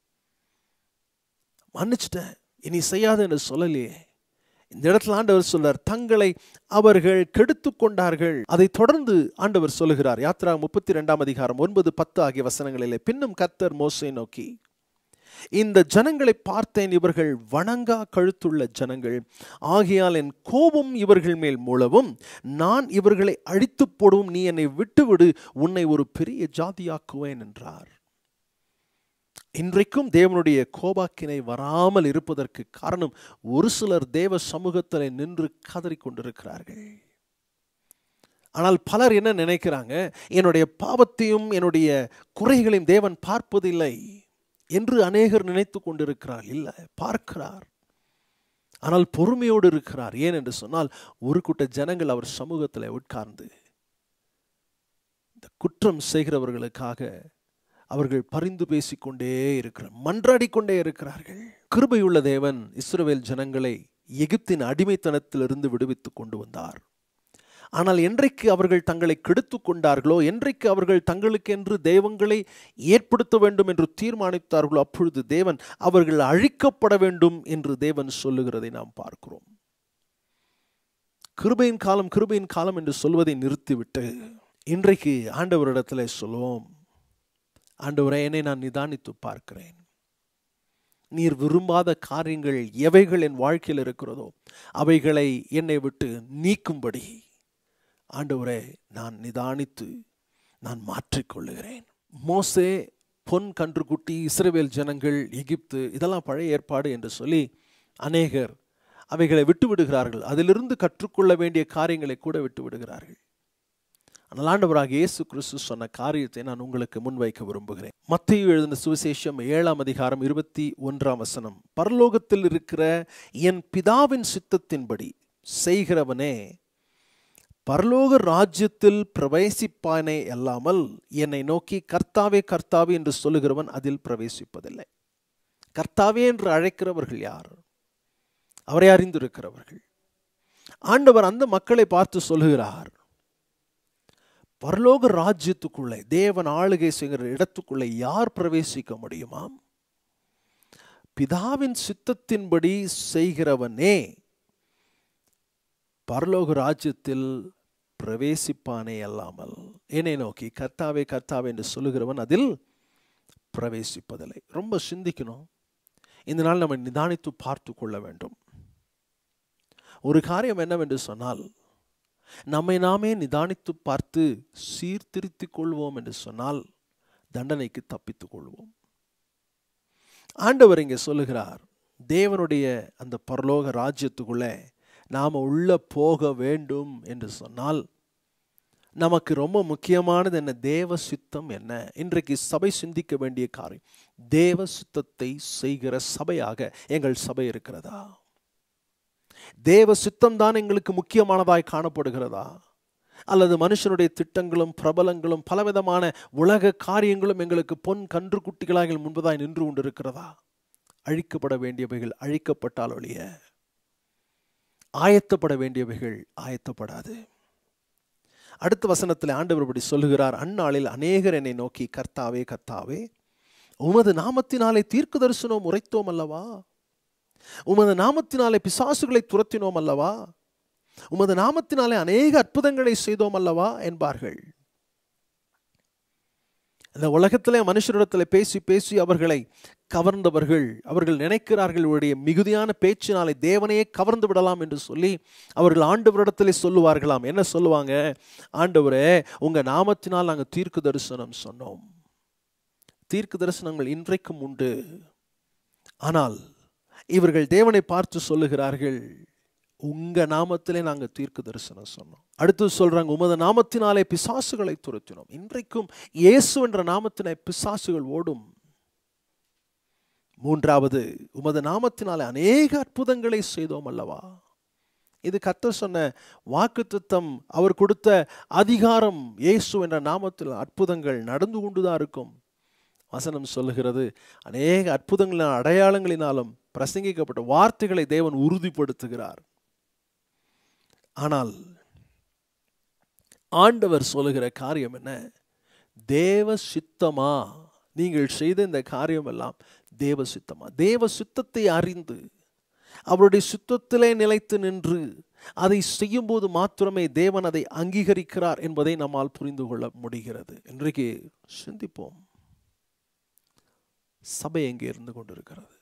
மன்னிச்சிட்டேன் இனி செய்யாத என்று சொல்லலையே இந்த இடத்துல ஆண்டவர் சொல்றார் தங்களை அவர்கள் கெடுத்து கொண்டார்கள் அதை தொடர்ந்து ஆண்டவர் சொல்லுகிறார் யாத்ரா முப்பத்தி ரெண்டாம் அதிகாரம் ஒன்பது பத்து ஆகிய வசனங்களிலே பின்னும் கத்தர் மோசை நோக்கி இந்த ஜனங்களை பார்த்தேன் இவர்கள் வணங்கா கழுத்துள்ள ஜனங்கள் ஆகையால் என் கோபம் இவர்கள் மேல் மூலவும் நான் இவர்களை அழித்து போடவும் நீ என்னை விட்டுவிடு உன்னை ஒரு பெரிய ஜாதியாக்குவேன் என்றார் இன்றைக்கும் தேவனுடைய கோபாக்கினை வராமல் இருப்பதற்கு காரணம் ஒரு சிலர் தேவ சமூகத்தில் நின்று கதறிக் கொண்டிருக்கிறார்கள் ஆனால் பலர் என்ன நினைக்கிறாங்க என்னுடைய பாவத்தையும் என்னுடைய குறைகளையும் தேவன் பார்ப்பதில்லை என்று அநேகர் நினைத்து கொண்டிருக்கிறார் இல்லை பார்க்கிறார் ஆனால் பொறுமையோடு இருக்கிறார் ஏன் என்று சொன்னால் ஒரு கூட்ட ஜனங்கள் அவர் சமூகத்தில் உட்கார்ந்து இந்த குற்றம் செய்கிறவர்களுக்காக அவர்கள் பரிந்து பேசிக்கொண்டே இருக்கிறார் மன்றாடிக்கொண்டே இருக்கிறார்கள் கிருபையுள்ள தேவன் இஸ்ரவேல் ஜனங்களை எகிப்தின் அடிமைத்தனத்திலிருந்து விடுவித்துக் கொண்டு வந்தார் ஆனால் என்றைக்கு அவர்கள் தங்களை கெடுத்து கொண்டார்களோ என்றைக்கு அவர்கள் தங்களுக்கென்று தெய்வங்களை ஏற்படுத்த வேண்டும் என்று தீர்மானித்தார்களோ அப்பொழுது தேவன் அவர்கள் அழிக்கப்பட வேண்டும் என்று தேவன் சொல்லுகிறதை நாம் பார்க்கிறோம் கிருபையின் காலம் கிருபையின் காலம் என்று சொல்வதை நிறுத்திவிட்டு இன்றைக்கு ஆண்டவரிடத்தில் சொல்லுவோம் ஆண்டவரே என்னை நான் நிதானித்து பார்க்கிறேன் நீர் விரும்பாத காரியங்கள் எவைகள் என் வாழ்க்கையில் இருக்கிறதோ அவைகளை என்னை விட்டு நீக்கும்படி ஆண்டவரே நான் நிதானித்து நான் மாற்றிக்கொள்ளுகிறேன் மோசே பொன் கன்றுக்குட்டி இஸ்ரவேல் ஜனங்கள் எகிப்து இதெல்லாம் பழைய ஏற்பாடு என்று சொல்லி அநேகர் அவைகளை விட்டு விடுகிறார்கள் அதிலிருந்து கற்றுக்கொள்ள வேண்டிய காரியங்களை கூட விட்டு விடுகிறார்கள் ஆனால் ஆண்டவராக இயேசு கிறிஸ்து சொன்ன காரியத்தை நான் உங்களுக்கு முன்வைக்க விரும்புகிறேன் மத்திய எழுதின சுவிசேஷம் ஏழாம் அதிகாரம் இருபத்தி ஒன்றாம் வசனம் பரலோகத்தில் இருக்கிற என் பிதாவின் சித்தத்தின்படி செய்கிறவனே பரலோக ராஜ்யத்தில் பிரவேசிப்பானே அல்லாமல் என்னை நோக்கி கர்த்தாவே கர்த்தாவே என்று சொல்லுகிறவன் அதில் பிரவேசிப்பதில்லை கர்த்தாவே என்று அழைக்கிறவர்கள் யார் அவரை அறிந்திருக்கிறவர்கள் ஆண்டவர் அந்த மக்களை பார்த்து சொல்லுகிறார் பரலோக ராஜ்யத்துக்குள்ளே தேவன் ஆளுகை செய்கிற இடத்துக்குள்ளே யார் பிரவேசிக்க முடியுமாம் பிதாவின் சித்தத்தின்படி செய்கிறவனே பரலோக ராஜ்யத்தில் பிரவேசிப்பானே அல்லாமல் என்னை நோக்கி கர்த்தாவே கர்த்தாவே என்று சொல்லுகிறவன் அதில் பிரவேசிப்பதில்லை ரொம்ப சிந்திக்கணும் இந்த நாள் நம்ம நிதானித்து பார்த்து கொள்ள வேண்டும் ஒரு காரியம் என்னவென்று சொன்னால் நம்மை நாமே நிதானித்து பார்த்து சீர்திருத்திக் கொள்வோம் என்று சொன்னால் தண்டனைக்கு தப்பித்துக் கொள்வோம் ஆண்டவர் இங்கே சொல்லுகிறார் தேவனுடைய அந்த பரலோக ராஜ்யத்துக்குள்ளே நாம் உள்ள போக வேண்டும் என்று சொன்னால் நமக்கு ரொம்ப முக்கியமானது என்ன தேவ சித்தம் என்ன இன்றைக்கு சபை சிந்திக்க வேண்டிய காரியம் தேவ சித்தத்தை செய்கிற சபையாக எங்கள் சபை இருக்கிறதா தேவ சித்தம் தான் எங்களுக்கு முக்கியமானதாய் காணப்படுகிறதா அல்லது மனுஷனுடைய திட்டங்களும் பிரபலங்களும் பலவிதமான உலக காரியங்களும் எங்களுக்கு பொன் கன்று குட்டிகளாக எங்கள் முன்பதாய் நின்று கொண்டிருக்கிறதா அழிக்கப்பட வேண்டியவைகள் அழிக்கப்பட்டால் ஒழிய ஆயத்தப்பட வேண்டியவைகள் ஆயத்தப்படாது அடுத்த வசனத்தில் ஆண்டவர் இப்படி சொல்லுகிறார் அந்நாளில் அநேகர் என்னை நோக்கி கர்த்தாவே கர்த்தாவே உமது நாமத்தினாலே தீர்க்க தரிசனம் உரைத்தோம் அல்லவா உமது நாமத்தினாலே பிசாசுகளை துரத்தினோம் அல்லவா உமது நாமத்தினாலே அநேக அற்புதங்களை செய்தோம் அல்லவா என்பார்கள் இந்த உலகத்திலே மனுஷரிடத்தில் பேசி பேசி அவர்களை கவர்ந்தவர்கள் அவர்கள் நினைக்கிறார்கள் இவருடைய மிகுதியான பேச்சினாலே தேவனையே கவர்ந்து விடலாம் என்று சொல்லி அவர்கள் ஆண்டவரிடத்திலே சொல்லுவார்களாம் என்ன சொல்லுவாங்க ஆண்டவரே உங்க நாமத்தினால் நாங்கள் தீர்க்கு தரிசனம் சொன்னோம் தீர்க்கு தரிசனங்கள் இன்றைக்கும் உண்டு ஆனால் இவர்கள் தேவனை பார்த்து சொல்லுகிறார்கள் உங்க நாமத்திலே நாங்க தீர்க்கு தரிசனம் சொன்னோம் அடுத்து சொல்றாங்க உமது நாமத்தினாலே பிசாசுகளை துரத்தினோம் இன்றைக்கும் இயேசு என்ற நாமத்தினை பிசாசுகள் ஓடும் மூன்றாவது உமது நாமத்தினாலே அநேக அற்புதங்களை செய்தோம் அல்லவா இது கர்த்தர் சொன்ன வாக்குத்தத்தம் அவர் கொடுத்த அதிகாரம் இயேசு என்ற நாமத்தில் அற்புதங்கள் நடந்து கொண்டுதான் இருக்கும் வசனம் சொல்லுகிறது அநேக அற்புதங்களின் அடையாளங்களினாலும் பிரசங்கிக்கப்பட்ட வார்த்தைகளை தேவன் உறுதிப்படுத்துகிறார் ஆனால் ஆண்டவர் சொல்லுகிற காரியம் என்ன தேவ சித்தமா நீங்கள் செய்த இந்த காரியம் எல்லாம் தேவ சித்தமா தேவ சித்தத்தை அறிந்து அவருடைய சுத்தத்திலே நிலைத்து நின்று அதை செய்யும்போது மாத்திரமே தேவன் அதை அங்கீகரிக்கிறார் என்பதை நம்மால் புரிந்து கொள்ள முடிகிறது இன்றைக்கு சிந்திப்போம் சபை எங்கே இருந்து கொண்டிருக்கிறது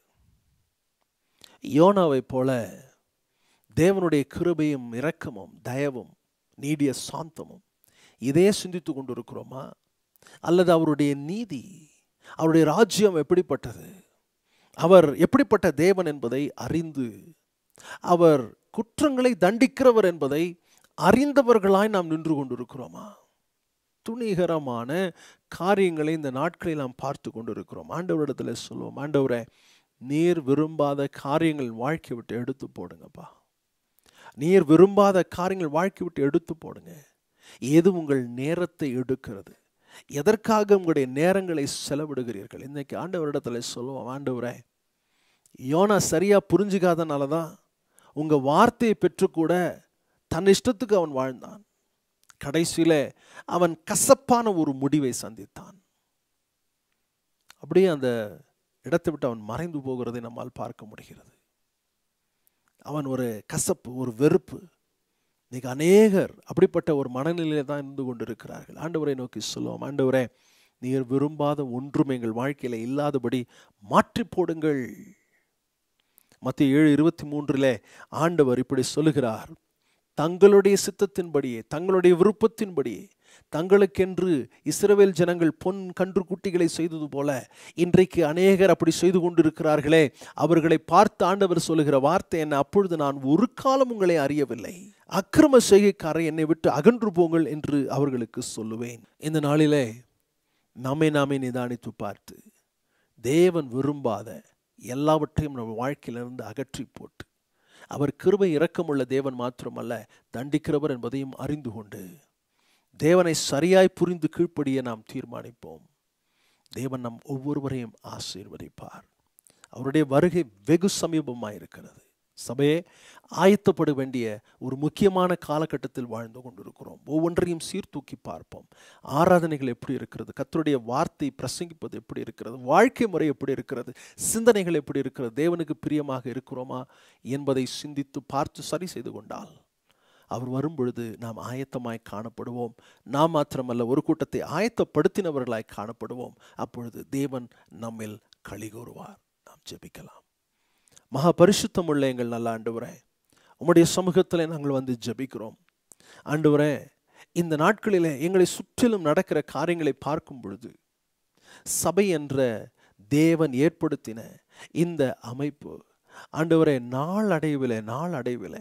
யோனாவைப் போல தேவனுடைய கிருபையும் இரக்கமும் தயவும் நீடிய சாந்தமும் இதே சிந்தித்து கொண்டிருக்கிறோமா அல்லது அவருடைய நீதி அவருடைய ராஜ்யம் எப்படிப்பட்டது அவர் எப்படிப்பட்ட தேவன் என்பதை அறிந்து அவர் குற்றங்களை தண்டிக்கிறவர் என்பதை அறிந்தவர்களாய் நாம் நின்று கொண்டிருக்கிறோமா துணிகரமான காரியங்களை இந்த நாட்களில் நாம் பார்த்து கொண்டிருக்கிறோம் ஆண்டவரிடத்தில் சொல்லுவோம் ஆண்டவரே நீர் விரும்பாத காரியங்கள் வாழ்க்கை விட்டு எடுத்து போடுங்கப்பா நீர் விரும்பாத காரியங்கள் வாழ்க்கை விட்டு எடுத்து போடுங்க எது உங்கள் நேரத்தை எடுக்கிறது எதற்காக உங்களுடைய நேரங்களை செலவிடுகிறீர்கள் இன்னைக்கு ஆண்டவரிடத்தில் சொல்லுவோம் ஆண்டவரே யோனா சரியா புரிஞ்சுக்காதனால தான் உங்க வார்த்தையை பெற்றுக்கூட தன் இஷ்டத்துக்கு அவன் வாழ்ந்தான் கடைசியில அவன் கசப்பான ஒரு முடிவை சந்தித்தான் அப்படியே அந்த இடத்தை விட்டு அவன் மறைந்து போகிறதை நம்மால் பார்க்க முடிகிறது அவன் ஒரு கசப்பு ஒரு வெறுப்பு இன்னைக்கு அநேகர் அப்படிப்பட்ட ஒரு மனநிலையில தான் இருந்து கொண்டிருக்கிறார்கள் ஆண்டவரை நோக்கி சொல்லுவோம் ஆண்டவரே நீர் விரும்பாத ஒன்றும் எங்கள் வாழ்க்கையில இல்லாதபடி மாற்றி போடுங்கள் மத்திய ஏழு இருபத்தி மூன்றிலே ஆண்டவர் இப்படி சொல்லுகிறார் தங்களுடைய சித்தத்தின்படியே தங்களுடைய விருப்பத்தின்படியே தங்களுக்கென்று இஸ்ரவேல் ஜனங்கள் பொன் கன்று குட்டிகளை செய்தது போல இன்றைக்கு அநேகர் அப்படி செய்து கொண்டிருக்கிறார்களே அவர்களை பார்த்து ஆண்டவர் சொல்லுகிற வார்த்தை என்ன அப்பொழுது நான் ஒரு காலம் உங்களை அறியவில்லை அக்கிரம செய்கைக்காரை என்னை விட்டு அகன்று போங்கள் என்று அவர்களுக்கு சொல்லுவேன் இந்த நாளிலே நம்மை நாமே நிதானித்து பார்த்து தேவன் விரும்பாத எல்லாவற்றையும் நம்ம வாழ்க்கையிலிருந்து அகற்றி போட்டு அவர் கிருபை இரக்கமுள்ள தேவன் மாத்திரமல்ல தண்டிக்கிறவர் என்பதையும் அறிந்து கொண்டு தேவனை சரியாய் புரிந்து கீழ்ப்படிய நாம் தீர்மானிப்போம் தேவன் நம் ஒவ்வொருவரையும் ஆசீர்வதிப்பார் அவருடைய வருகை வெகு சமீபமாக இருக்கிறது சபையே ஆயத்தப்பட வேண்டிய ஒரு முக்கியமான காலகட்டத்தில் வாழ்ந்து கொண்டிருக்கிறோம் ஒவ்வொன்றையும் சீர்தூக்கி பார்ப்போம் ஆராதனைகள் எப்படி இருக்கிறது கத்தருடைய வார்த்தை பிரசங்கிப்பது எப்படி இருக்கிறது வாழ்க்கை முறை எப்படி இருக்கிறது சிந்தனைகள் எப்படி இருக்கிறது தேவனுக்கு பிரியமாக இருக்கிறோமா என்பதை சிந்தித்து பார்த்து சரி செய்து கொண்டால் அவர் வரும்பொழுது நாம் ஆயத்தமாய் காணப்படுவோம் நாம் மாத்திரமல்ல ஒரு கூட்டத்தை ஆயத்தப்படுத்தினவர்களாய் காணப்படுவோம் அப்பொழுது தேவன் நம்மில் களி கூறுவார் நாம் ஜெபிக்கலாம் மகா பரிசுத்தம் உள்ள எங்கள் நல்ல ஆண்டவரே உம்முடைய சமூகத்தில் நாங்கள் வந்து ஜெபிக்கிறோம் ஆண்டவரே இந்த நாட்களிலே எங்களை சுற்றிலும் நடக்கிற காரியங்களை பார்க்கும் பொழுது சபை என்ற தேவன் ஏற்படுத்தின இந்த அமைப்பு ஆண்டவரே நாள் அடைவிலே நாள் அடைவிலே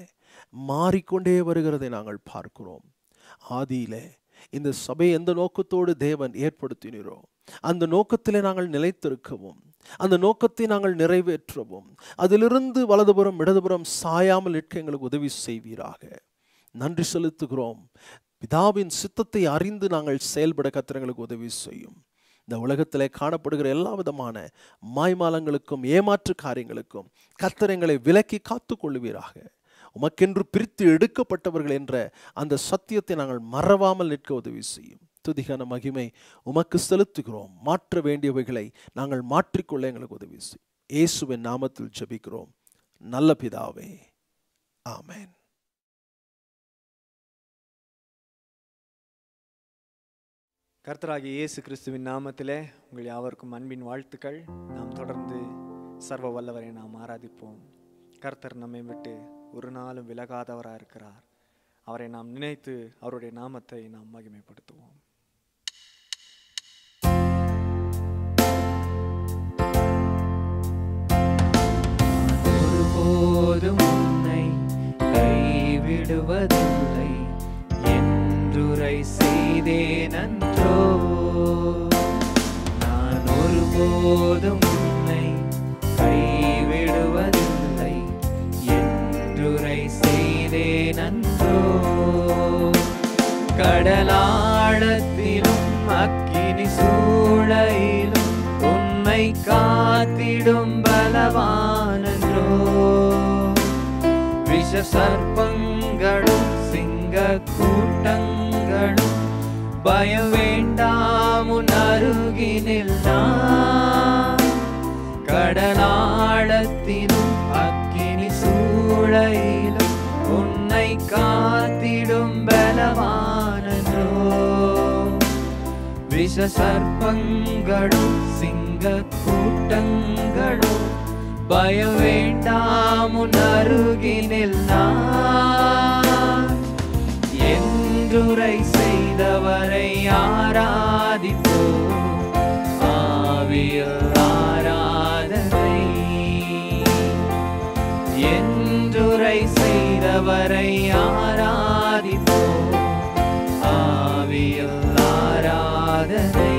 மாறிக்கொண்டே வருகிறதை நாங்கள் பார்க்கிறோம் ஆதியிலே இந்த சபை எந்த நோக்கத்தோடு தேவன் ஏற்படுத்தினீரோ அந்த நோக்கத்திலே நாங்கள் நிலைத்திருக்கவும் அந்த நோக்கத்தை நாங்கள் நிறைவேற்றவும் அதிலிருந்து வலதுபுறம் இடதுபுறம் சாயாமல் நிற்க எங்களுக்கு உதவி செய்வீராக நன்றி செலுத்துகிறோம் பிதாவின் சித்தத்தை அறிந்து நாங்கள் செயல்பட கத்திரங்களுக்கு உதவி செய்யும் இந்த உலகத்திலே காணப்படுகிற எல்லா விதமான மாய்மாலங்களுக்கும் ஏமாற்று காரியங்களுக்கும் கத்திரங்களை விலக்கி காத்துக் கொள்ளுவீராக உமக்கென்று பிரித்து எடுக்கப்பட்டவர்கள் என்ற அந்த சத்தியத்தை நாங்கள் மறவாமல் நிற்க உதவி செய்யும் துதிகான மகிமை உமக்கு செலுத்துகிறோம் மாற்ற வேண்டியவைகளை நாங்கள் மாற்றிக்கொள்ள எங்களுக்கு உதவி செய்யும் இயேசுவின் நாமத்தில் ஜெபிக்கிறோம் நல்ல பிதாவே ஆமென் கர்த்தராகிய இயேசு கிறிஸ்துவின் நாமத்திலே உங்கள் யாவருக்கும் அன்பின் வாழ்த்துக்கள் நாம் தொடர்ந்து சர்வ வல்லவரை நாம் ஆராதிப்போம் கர்த்தர் நம்மை விட்டு ஒரு நாளும் விலகாதவராக இருக்கிறார் அவரை நாம் நினைத்து அவருடைய நாமத்தை நாம் மகிமைப்படுத்துவோம் ஒருபோதும் உன்னை கைவிடுவதில்லை என்றுரை செய்தேன் அன்றோ நான் ஒருபோதும் உன்னை கைவிடுவதில்லை என்றுரை செய்தேன் அன்றோ கடலாழத்திலும் அக்கினி சூளையிலும் உன்னை காத்திடும் பலவானன்றோ விஷ சர்ப்பங்களும் சிங்க கூட்டங்களும் பயம் வேண்டாம் உன் அருகினில் நான் கடலாழத்திலும் அக்கினி சூளையிலும் உன்னை காத்திடும் பலவானன்றோ விஷ சர்ப்பங்களும் சிங்க கூட்டங்களும் பயம் வேண்டாம் உன் அருகினில் நான் என்றுரை செய்தவரை ஆராதிப்போ ஆவியில் ஆராதனை என்றுரை செய்தவரை ஆராதிப்போ ஆவியில் ஆராதனை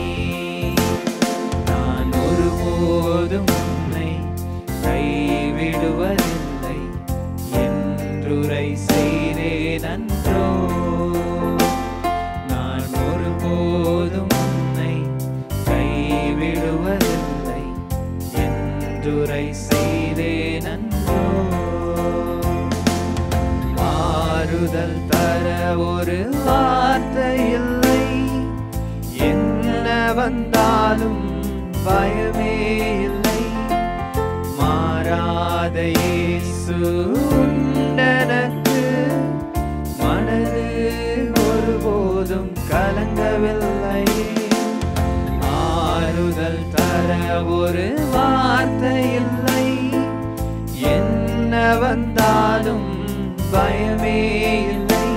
நான் ஒருபோதும் உன்னை கைவிடுவதில்லை என்றுரை செய்தேன் அன்றோ நான் ஒருபோதும் உன்னை கைவிடுவதில்லை என்றுரை செய்தேன் அன்றோ மாறுதல் தர ஒரு வார்த்தை இல்லை என்ன வந்தாலும் பயமே இல்லை மாறாத இயேசு உண்டனக்கு மனது ஒருபோதும் கலங்கவில்லை ஆறுதல் தர ஒரு வார்த்தை இல்லை என்ன வந்தாலும் பயமே இல்லை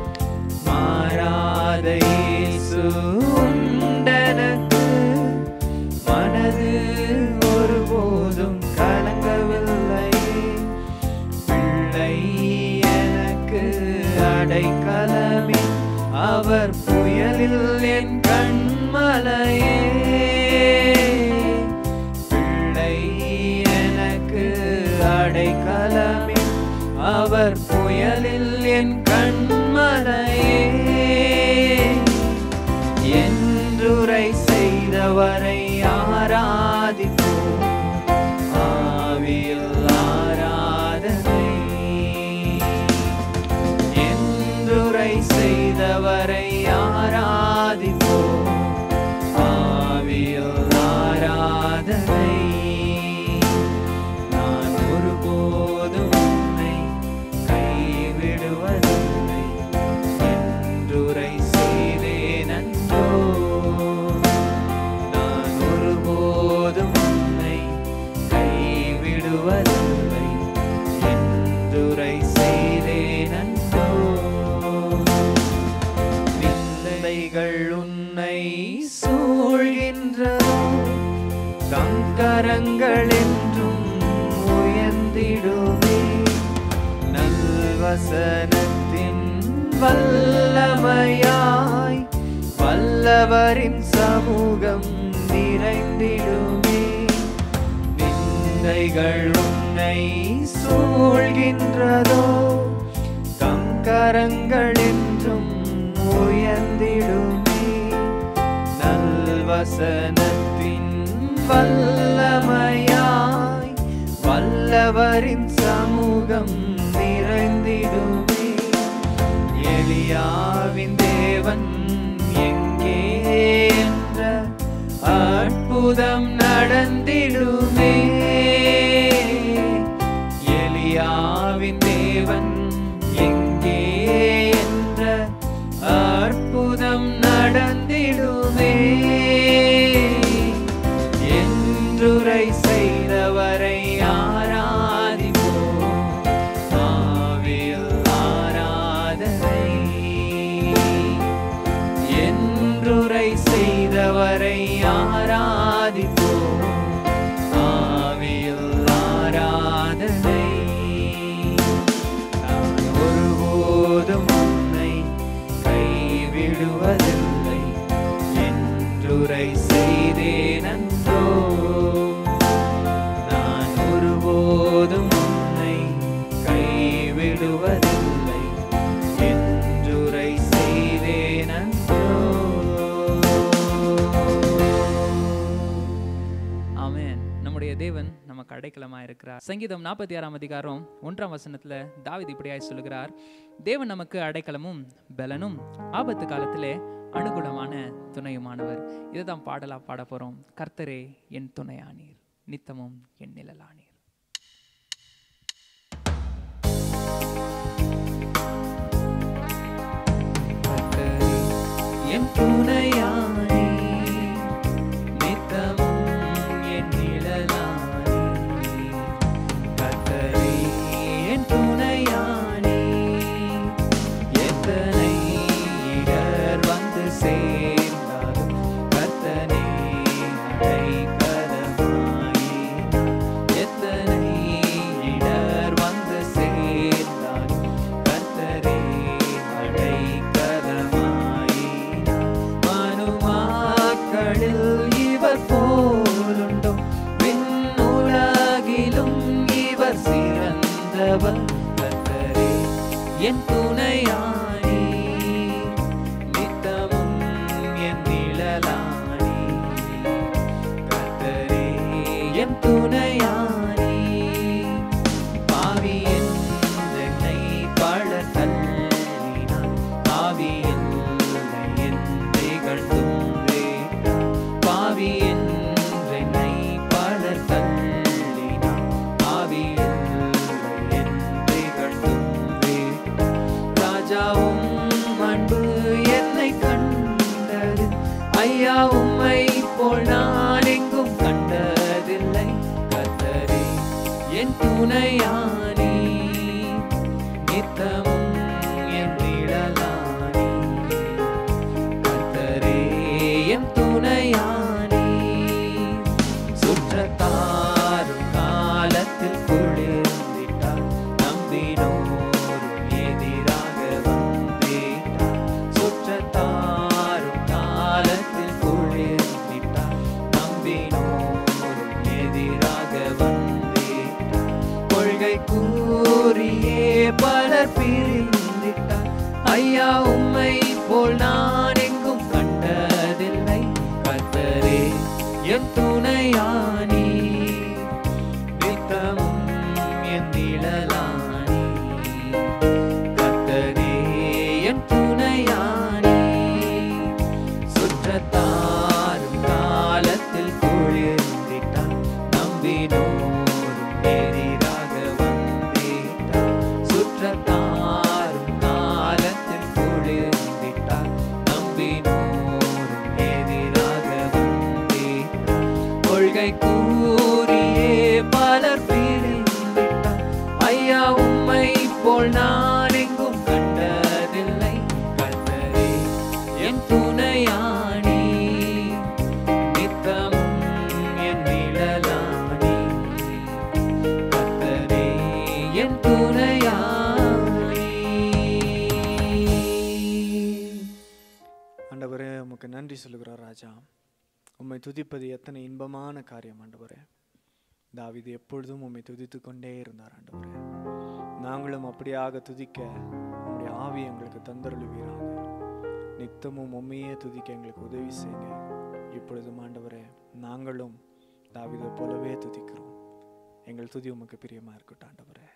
மாறாத இயேசு உண்டனக்கு மனது ஒருபோதும் கலங்கவில்லை பிள்ளை எனக்கு அடைக்கலமே அவர் புயலில் என் கண்மலையே பிள்ளை எனக்கு அடைக்கலமே அவர் புயலில் என் கண்மலையே என்றுரை செய்தவரை ஆராதிப்போம் ஆவியில் ஆராதனை என்றுரை செய்தவரை ஆராதிப்போம் ஆவியில் ஆராதனை நான் ஒருபோதும் உன்னை கைவிடுவதில்லை என்றுரை செய்தேன் அன்றோ நான் ஒருபோதும் உன்னை கைவிடுவதில்லை என்றுரை செய்தேன் அன்றோ நிந்தைகள் உன்னை சூழ்கின்றதோ தம் கரங்கள் என்றும் உயர்ந்திடுமே நல்வழிகளில் வசனத்தின் வல்லமையாய் வல்லவரின் சமூகம் நிறைந்திடுமே நிந்தைகள் உன்னை சூழ்கின்றதோ தம் கரங்கள் என்றும் உயர்ந்திடுமே நல்வசனத்தின் வல்லமையாய் வல்லவரின் சமூகம் நிறைந்திடுமே எலியாவின் தேவன் எங்கே என்ற அற்புதம் நடந்திடுமே எலியாவின் தேவன் எங்கே என்ற அற்புதம் நடந்திடுமே என்றுரை செய்தவரை ஆராதிப்போம் ஆவியில் ஆராதனை என்றுரை செய்தவரை ஆராதிப்போம் ஆவியில் ஆராதனை நான் ஒருபோதும் உன்னை கைவிடுவதில்லை என்றுரை செய்தேன் அன்றோ நான் ஒருபோதும் உன்னை கைவிடுவதில்லை என்றுரை செய்தேன் அன்றோ ஆமென் நம்முடைய தேவன் நமக்கு அடைக்கலமா இருக்கிறார் சங்கீதம் நாற்பத்தி ஆறாம் அதிகாரம் ஒன்றாம் வசனத்துல தாவீது இப்படியாய் சொல்லுகிறார் தேவன் நமக்கு அடைக்கலமும் பலனும் ஆபத்து காலத்திலே அனுகூலமான துணையுமானவர் இதை தான் பாடலா பாட போறோம் கர்த்தரே என் துணையானீர் நித்தமும் என் நிழலானீர் கர்த்தரே, என் துணையானே நித்தமும் என் நிழலானே கர்த்தரே, என் துணையானே எத்தனை இடர் வந்து சேர்ந்தாலும் கர்த்தனே அடைக்கலமாயே எத்தனை இடர் வந்து சேர்ந்தாலும் கர்த்தரே அடைக்கலமாயே மனுமாக்களில் இவர் போலுண்டோ விண்ணுலகிலும் இவர் சிறந்தவர் கர்த்தரே என் துணையானே நித்தமும் என் நிழலானே கர்த்தரே என் துணையானே பாவி என்னை பழ தள்ளினான் பாவி என்னை என் திகழ்ந்தும் பாவி என்னை பழ தள்ளினான் பாவி என் திகழ்ந்தும் ராஜாவும் அன்பு என்னை கண்டது ஐயா உம்மை போல் நான் எங்கும் கண்டதில்லை கர்த்தரே என் துணையானே நித்தமும் என் நிழலானே கர்த்தரே என் துணையானே சுற்றத்தாரும் காலத்தில் குளிர்ந்திட்டார் நம்பினோரும் எதிராக வந்திட்டார் சுற்றத்தாரும் காலத்தில் குளிர்ந்திட்டார் நம்பினோரும் எதிராக வந்திட்டார் கொள்கை கூறியே பலர் பிரிந்திட்டார் ஐயா உம்மை போல் நான் எங்கும் கண்டதில்லை கர்த்தரே என் துணையானே நித்தமும் என் நிழலானே கர்த்தரே என் துணையானே சுற்றத்தாரும் காலத்தில் குளிர்ந்திட்டார் நம்பினோரும் எதிராக வந்திட்டார் சுற்றத்தாரும் காலத்தில் குளிர்ந்திட்டார் நம்பினோரும் எதிராக வந்திட்டார் கொள்கை கூறியே பலர் பிரிந்திட்டார் ஐயா உம்மை போல் நான் எங்கும் கண்டதில்லை கர்த்தரே என் துணையானே நித்தமும் என் நிழலானே கர்த்தரே என் துணையானே நன்றி சொல்லுகிறோம் ராஜா உம்மை துதிப்பது எத்தனை இன்பமான காரியம் ஆண்டவரே தாவீது எப்பொழுதும் உம்மை துதித்து கொண்டே இருந்தார் ஆண்டவரே நாங்களும் அப்படியாக துதிக்க உம்முடைய ஆவி எங்களுக்கு தந்தருளுவீராக நித்தமும் உண்மையே துதிக்க எங்களுக்கு உதவி செய்யுங்க இப்பொழுதும் ஆண்டவரே நாங்களும் தாவீதை போலவே துதிக்கிறோம் எங்கள் துதி உமக்கு பிரியமா இருக்கட்டும் ஆண்டவரே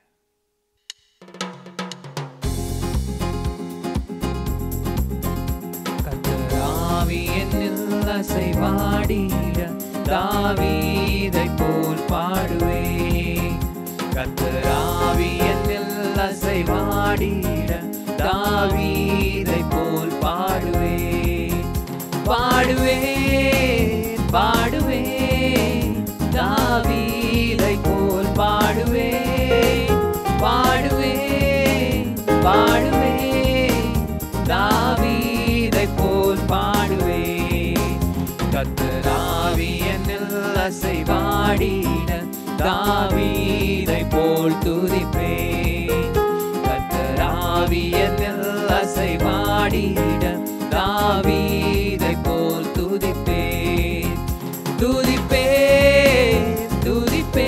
கர்த்தராவி என்னில் அசைவாடிட தாவீதை போல் பாடுவே கர்த்தராவி என்னில் அசைவாடிட தாவீதை போல் பாடுவே பாடுவே பாடுவே தாவீதை போல் பாடுவே பாடுவே பாடுவே தாவீதை போல் பாடுவே கத்தராவி என்னில் அசைவாடிட தாவீதை போல் துதிப்பே கத்தராவி என்னில் அசைவாடிட தாவீதை போல் துதிப்பே துதிப்பே துதிப்பே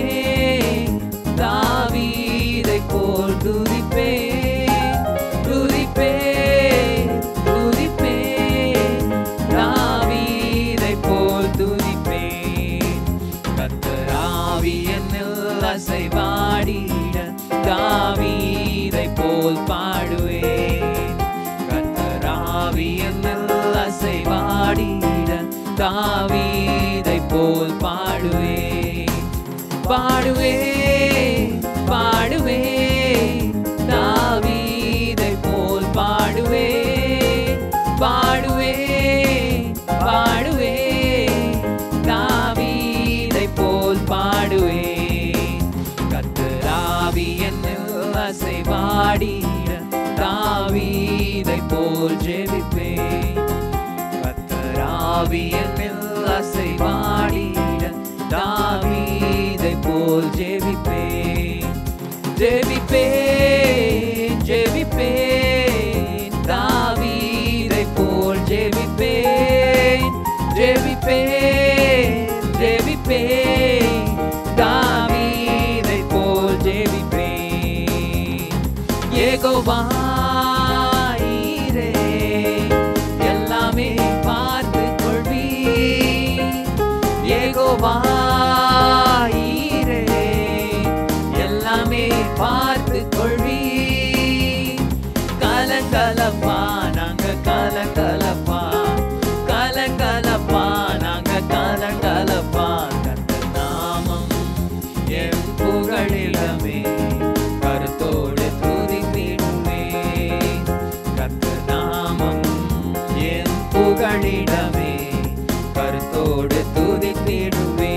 தாவீதை போல் துதிப்பே துதிப்பே துதிப்பே தாவீதை போல் துதிப்பே கத்தராவி என்னில் அசைவாடிட தாவீதை போல் பாடுவே கத்தராவி என்னில் அசைவாடிட தாவீதை போல் பாடுவே பாடுவே பாடுவே தாவீதை போல் பாடுவே பாடுவே பாடுவே தாவீதை போல் பாடுவே கத்தராவி என்னில் அசைவாடிட தாவீதை போல் ஜெபிப்பே கத்தராவி என்னில் அசைவாடிட தாவீதை போல் ஜெபிப்பே ஜெபிப்பே ஜெபிப்பே தாவீதை போல் ஜெபிப்பே ஜெபிப்பே ஜெபிப்பே தாவீதை போல் ஜெபிப்பே ஏகோவாயிரே எல்லாமே பார்த்து கொள்வி ஏகோவாயிரே எல்லாமே பார்த்து கொள்வி கலங்கலப்பா நாங்க கலங்கலப்பா கலங்கலப்பா நாங்க கலங்கலப்பா கத்த நாமம் என் புகழிலமே கருத்தோடு துதித்திடுவே கத்த நாமம் என் புகழிடமே கருத்தோடு துதித்திடுவே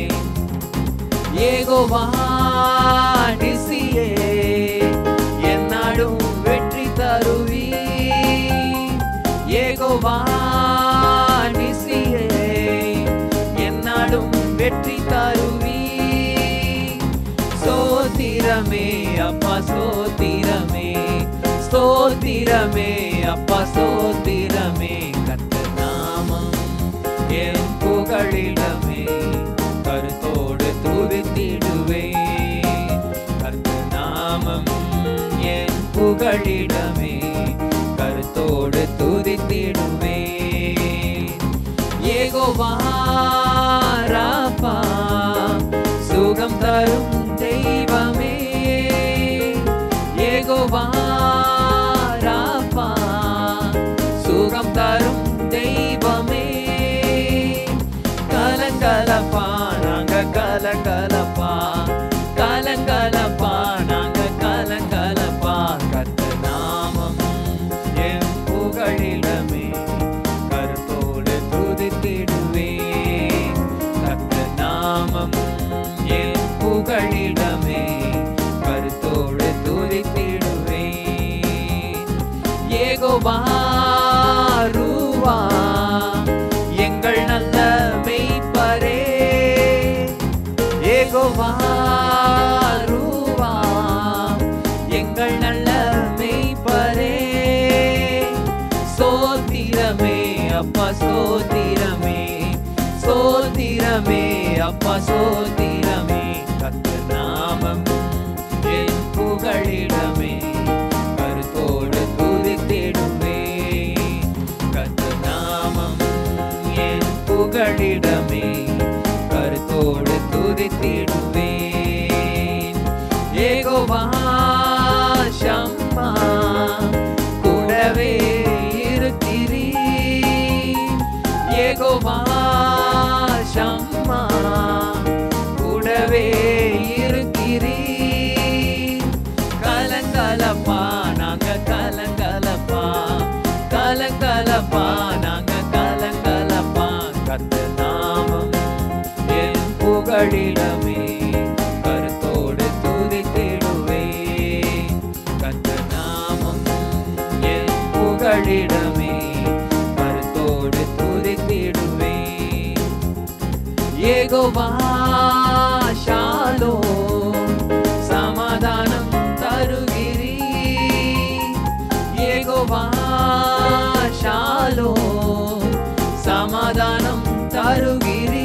ஏகோவாடிசியே என்னாடும் வெற்றி தருவி ஏகோவாடிசியே என்னாடும் வெற்றி தருவி சோத்திரமே அப்பா சோத்திரமே ஸ்தோத்திரமே அப்பா சோத்திரமே கத்த நாமம் என் புகழிடமே கருத்தோடு துதித்திடுவே கர்த்த நாமம் என் புகழிடமே கருத்தோடு துதித்திடுவே ஏகோவாராப்பா சுகம் தரும் தெய்வமே ஏகோவாராப்பா சுகம் தரும் தெய்வமே கலங்கலப்பா நாங்க கலங்கலப்பா கலங்கலப்பா நாங்க கலங்கலப்பா கத்த நாமம் என் புகழிடமே கருத்தோடு துதித்திடுவே கத்த நாமம் என் புகழி சோத்திரமே சோத்திரமே அப்பா சோத்திரமே கர்த்தர் நாமம் என் புகழிடமே கருத்தோடு துதித்திடுவே கர்த்தர் நாமம் என் புகழிடமே கருத்தோடு துதித்திடுவேன் ஏகோவா ஷம்மா கூடவே இருக்கிறீர் ஏகோவா ஷம்மா கூடவே இருக்கிறீர் கலங்கலப்பா நாங்க கலங்கலப்பா கலங்கலப்பா நாங்க கலங்கலப்பா கத்த நாமம் என் புகழிடமே கருத்தோடு துதித்திடுவே கத்த நாமம் என் புகழிடமே கருத்தோடு துதித்திடுவே ஏகோவா ஷாலோ சமாதானம் தருகிறீ ஏகோவா ஷாலோ சமாதானம் தருகிறீ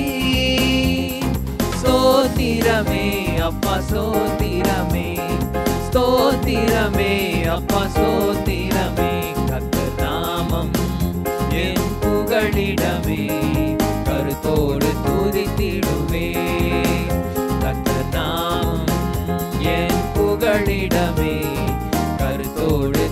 ஸ்தோத்திரமே அப்பா ஸ்தோத்திரமே ஸ்தோத்திரமே அப்பா ஸ்தோத்திரமே கர்த்தர் நாமம் என் புகழிடமே கருத்தோடு துதித்திடுவே கர்த்தர் நாமம் என் புகழிடமே கருத்தோடு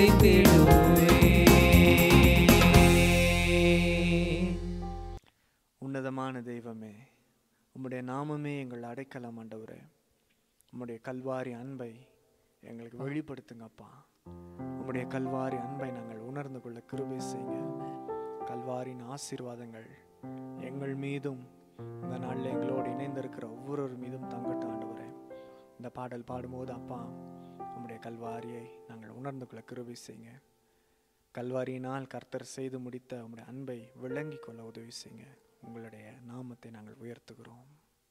துதித்திடுவே உன்னதமான தெய்வமே உம்முடைய நாமமே எங்கள் அடைக்கலம் ஆண்டவரே உம்முடைய கல்வாரி அன்பை எங்களுக்கு வெளிப்படுத்துங்கப்பா உம்முடைய கல்வாரி அன்பை நாங்கள் உணர்ந்து கொள்ள கிருபை செய்யுங்க கல்வாரின் ஆசீர்வாதங்கள் எங்கள் மீதும் இந்த நாளில் எங்களோடு இணைந்திருக்கிற ஒவ்வொருவர் மீதும் தங்கட்டும் ஆண்டவரே இந்த பாடல் பாடும்போது அப்பா உம்முடைய கல்வாரியை நாங்கள் உணர்ந்து கொள்ள கிருபை செய்யுங்க கல்வாரியினால் கர்த்தர் செய்து முடித்த உம்முடைய அன்பை விளங்கிக் கொள்ள உதவி செய்யுங்க உங்களுடைய நாமத்தை நாங்கள் உயர்த்துகிறோம்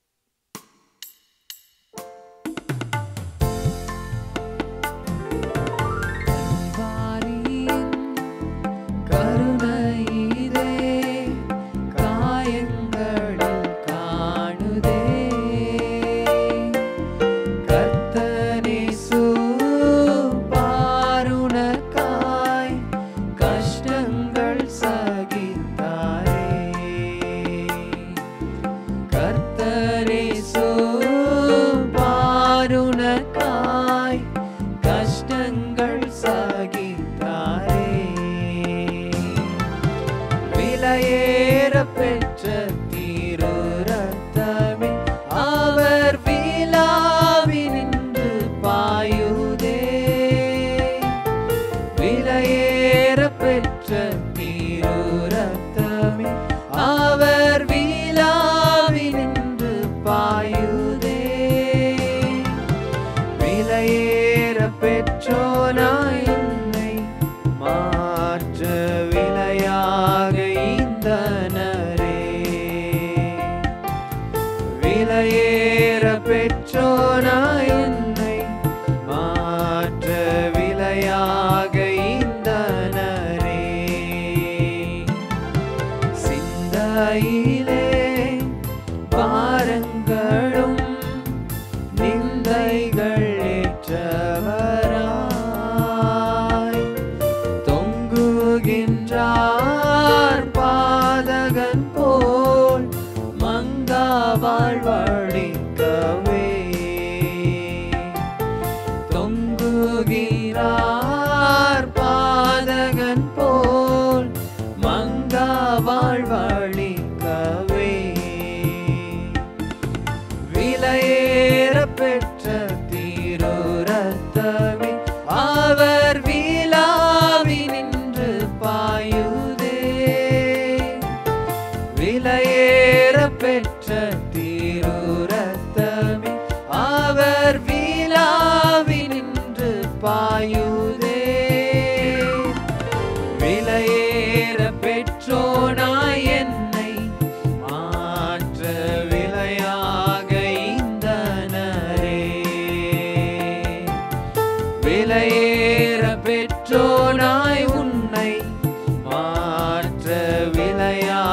கல்வாரியின் கருணையிலே காயங்களில் காணுதே கர்த்தனேசு பாருணக்காய் கஷ்டங்கள் சகித்தாரே கர்த்தரேசு பாருணக்காய் கஷ்டங்கள் சகித்தாரே விலையேற பெற்ற தீரு ரத்தமே அவர் விழாவினின்று பாயுதே விலையேற பெற்ற தீரு ரத்தமே அவர் விழாவினின்று பாயுதே விலையேற பெற்றோனாய் என்னை மாற்ற விலையாக இந்தனரே விலையேற பெற்றோனாய் என்னை மாற்ற விலையாக இந்தனரே சிந்தையிலே பாரங்களும் நிந்தைகள் ஏற்றவராய் தொங்குகின்றார் பாதகன் போல் மங்கா வாழ்வழிக்கவே தொங்குகிறார் பாதகன் போல் மங்கா வாழ்வழிக்கவே விலையேற பெற்ற தீரு ரத்தமே அவர் விழாவினின்று பாயுதே விலையேற பெற்ற தீரு ரத்தமே அவர் விழாவினின்று பாயுதே விலையேற பெற்றோனாய் என்னை மாற்ற விலையாக இந்தனரே விலையேற பெற்றோனாய் உன்னை மாற்ற விலையாக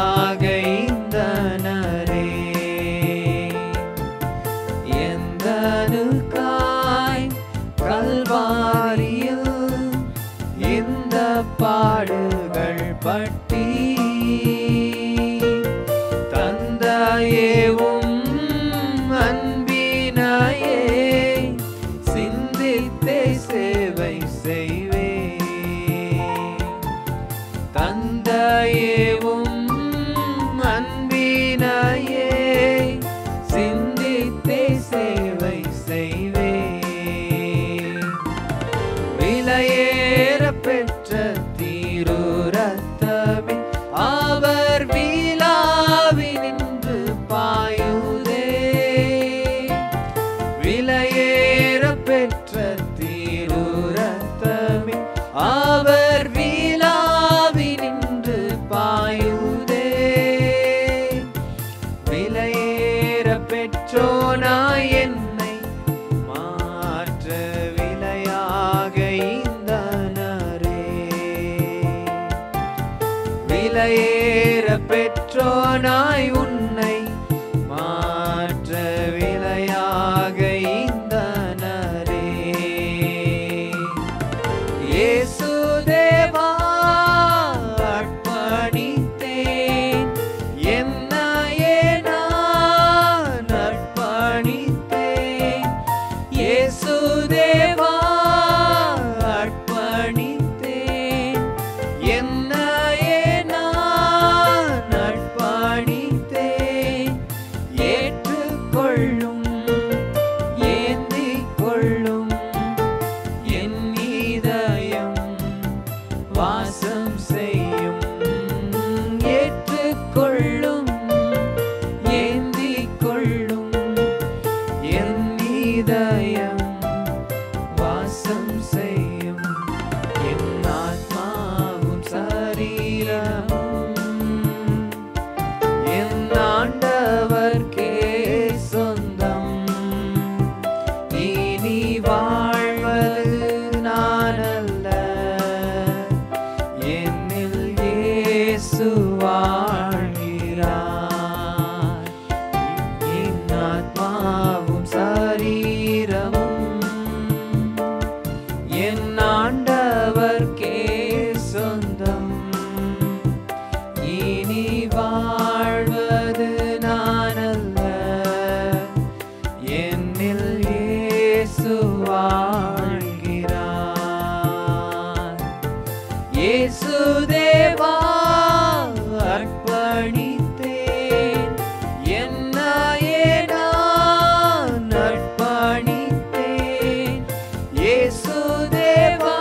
அர்ப்பணித்தேன் என்னையே நான் அர்ப்பணித்தேன் இயேசு தேவா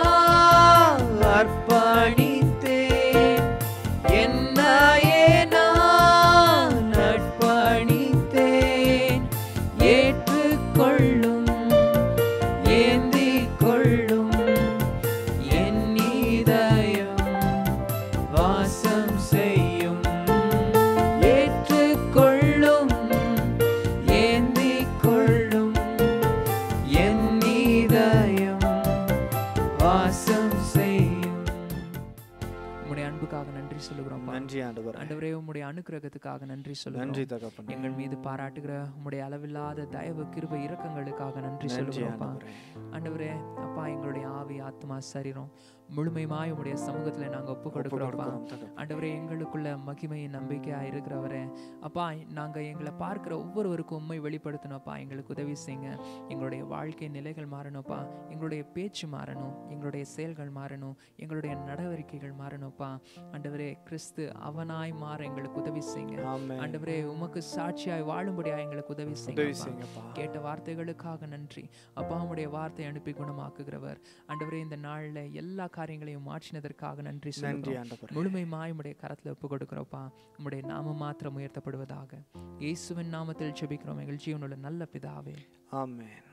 அர்ப்பணித்தேன் என்னையே நான் அர்ப்பணித்தேன் ஏற்றுக்கொள்ளும் ஏந்திக் கொள்ளும் என் இதயம் வாசம் செய்யும் ஏற்றுக்கொள்ளும் ஏந்திக் கொள்ளும் என் இதயம் வாசம் செய்யும் உம்முடைய அன்புக்காக நன்றி சொல்லுகிறோம் நன்றி ஆண்டவர் ஆண்டவரே உம்முடைய அனுக்கிரகத்துக்காக நன்றி சொல்லுகிறோம் நன்றி தகப்பனே எங்கள் மீது பாராட்டுகிற உம்முடைய அளவில்லாத தயவு கிருபை இரக்கங்களுக்காக நன்றி நன்றி சொல்லுகிறோம்ப்பா ஆண்டவரே ஆண்டவரே அப்பா எங்களுடைய ஆவி ஆத்மா சரீரம் முழுமையுமாய் உம்முடைய சமூகத்துல நாங்க ஒப்பு கொடுக்கிறோம்ப்பா கொடுக்கிறோம் தகப்பனே. ஆண்டவரே எங்களுக்குள்ள மகிமை நம்பிக்கையா இருக்கிறவரே அப்பா நாங்க எங்களை பார்க்கிற ஒவ்வொருவருக்கும் உண்மை வெளிப்படுத்தணும்ப்பா எங்களுக்கு உதவி செய்யுங்க எங்களுடைய வாழ்க்கை நிலைகள் மாறணும்ப்பா எங்களுடைய பேச்சு மாறணும் எங்களுடைய செயல்கள் மாறணும் எங்களுடைய நடவடிக்கைகள் மாறணும்ப்பா ஆண்டவரே கிறிஸ்து அவனாய் மாற எங்களுக்கு உதவி செய்யுங்க ஆமென். ஆண்டவரே உமக்கு சாட்சியாய் வாழும்படியா எங்களுக்கு உதவி உதவி செய்யுங்க செய்யுங்கப்பா கேட்ட வார்த்தைகளுக்காக நன்றி அப்பா உம்முடைய வார்த்தை அனுப்பி குணமாக்குகிறவர் ஆண்டவரே இந்த நாள்ல எல்லா காரியங்களையும் மாற்றினதற்காக நன்றி நன்றி சொல்லுகிறோம் ஆண்டவரே முழுமையுமாய் உம்முடைய கரத்துல ஒப்பு கொடுக்கிறோப்பா உம்முடைய நாமம் மாத்திரம் உயர்த்தப்படுவதாக இயேசுவின் நாமத்தில் ஜெபிக்கிறோம் எங்கள் ஜீவனுள்ள நல்ல பிதாவே ஆமென்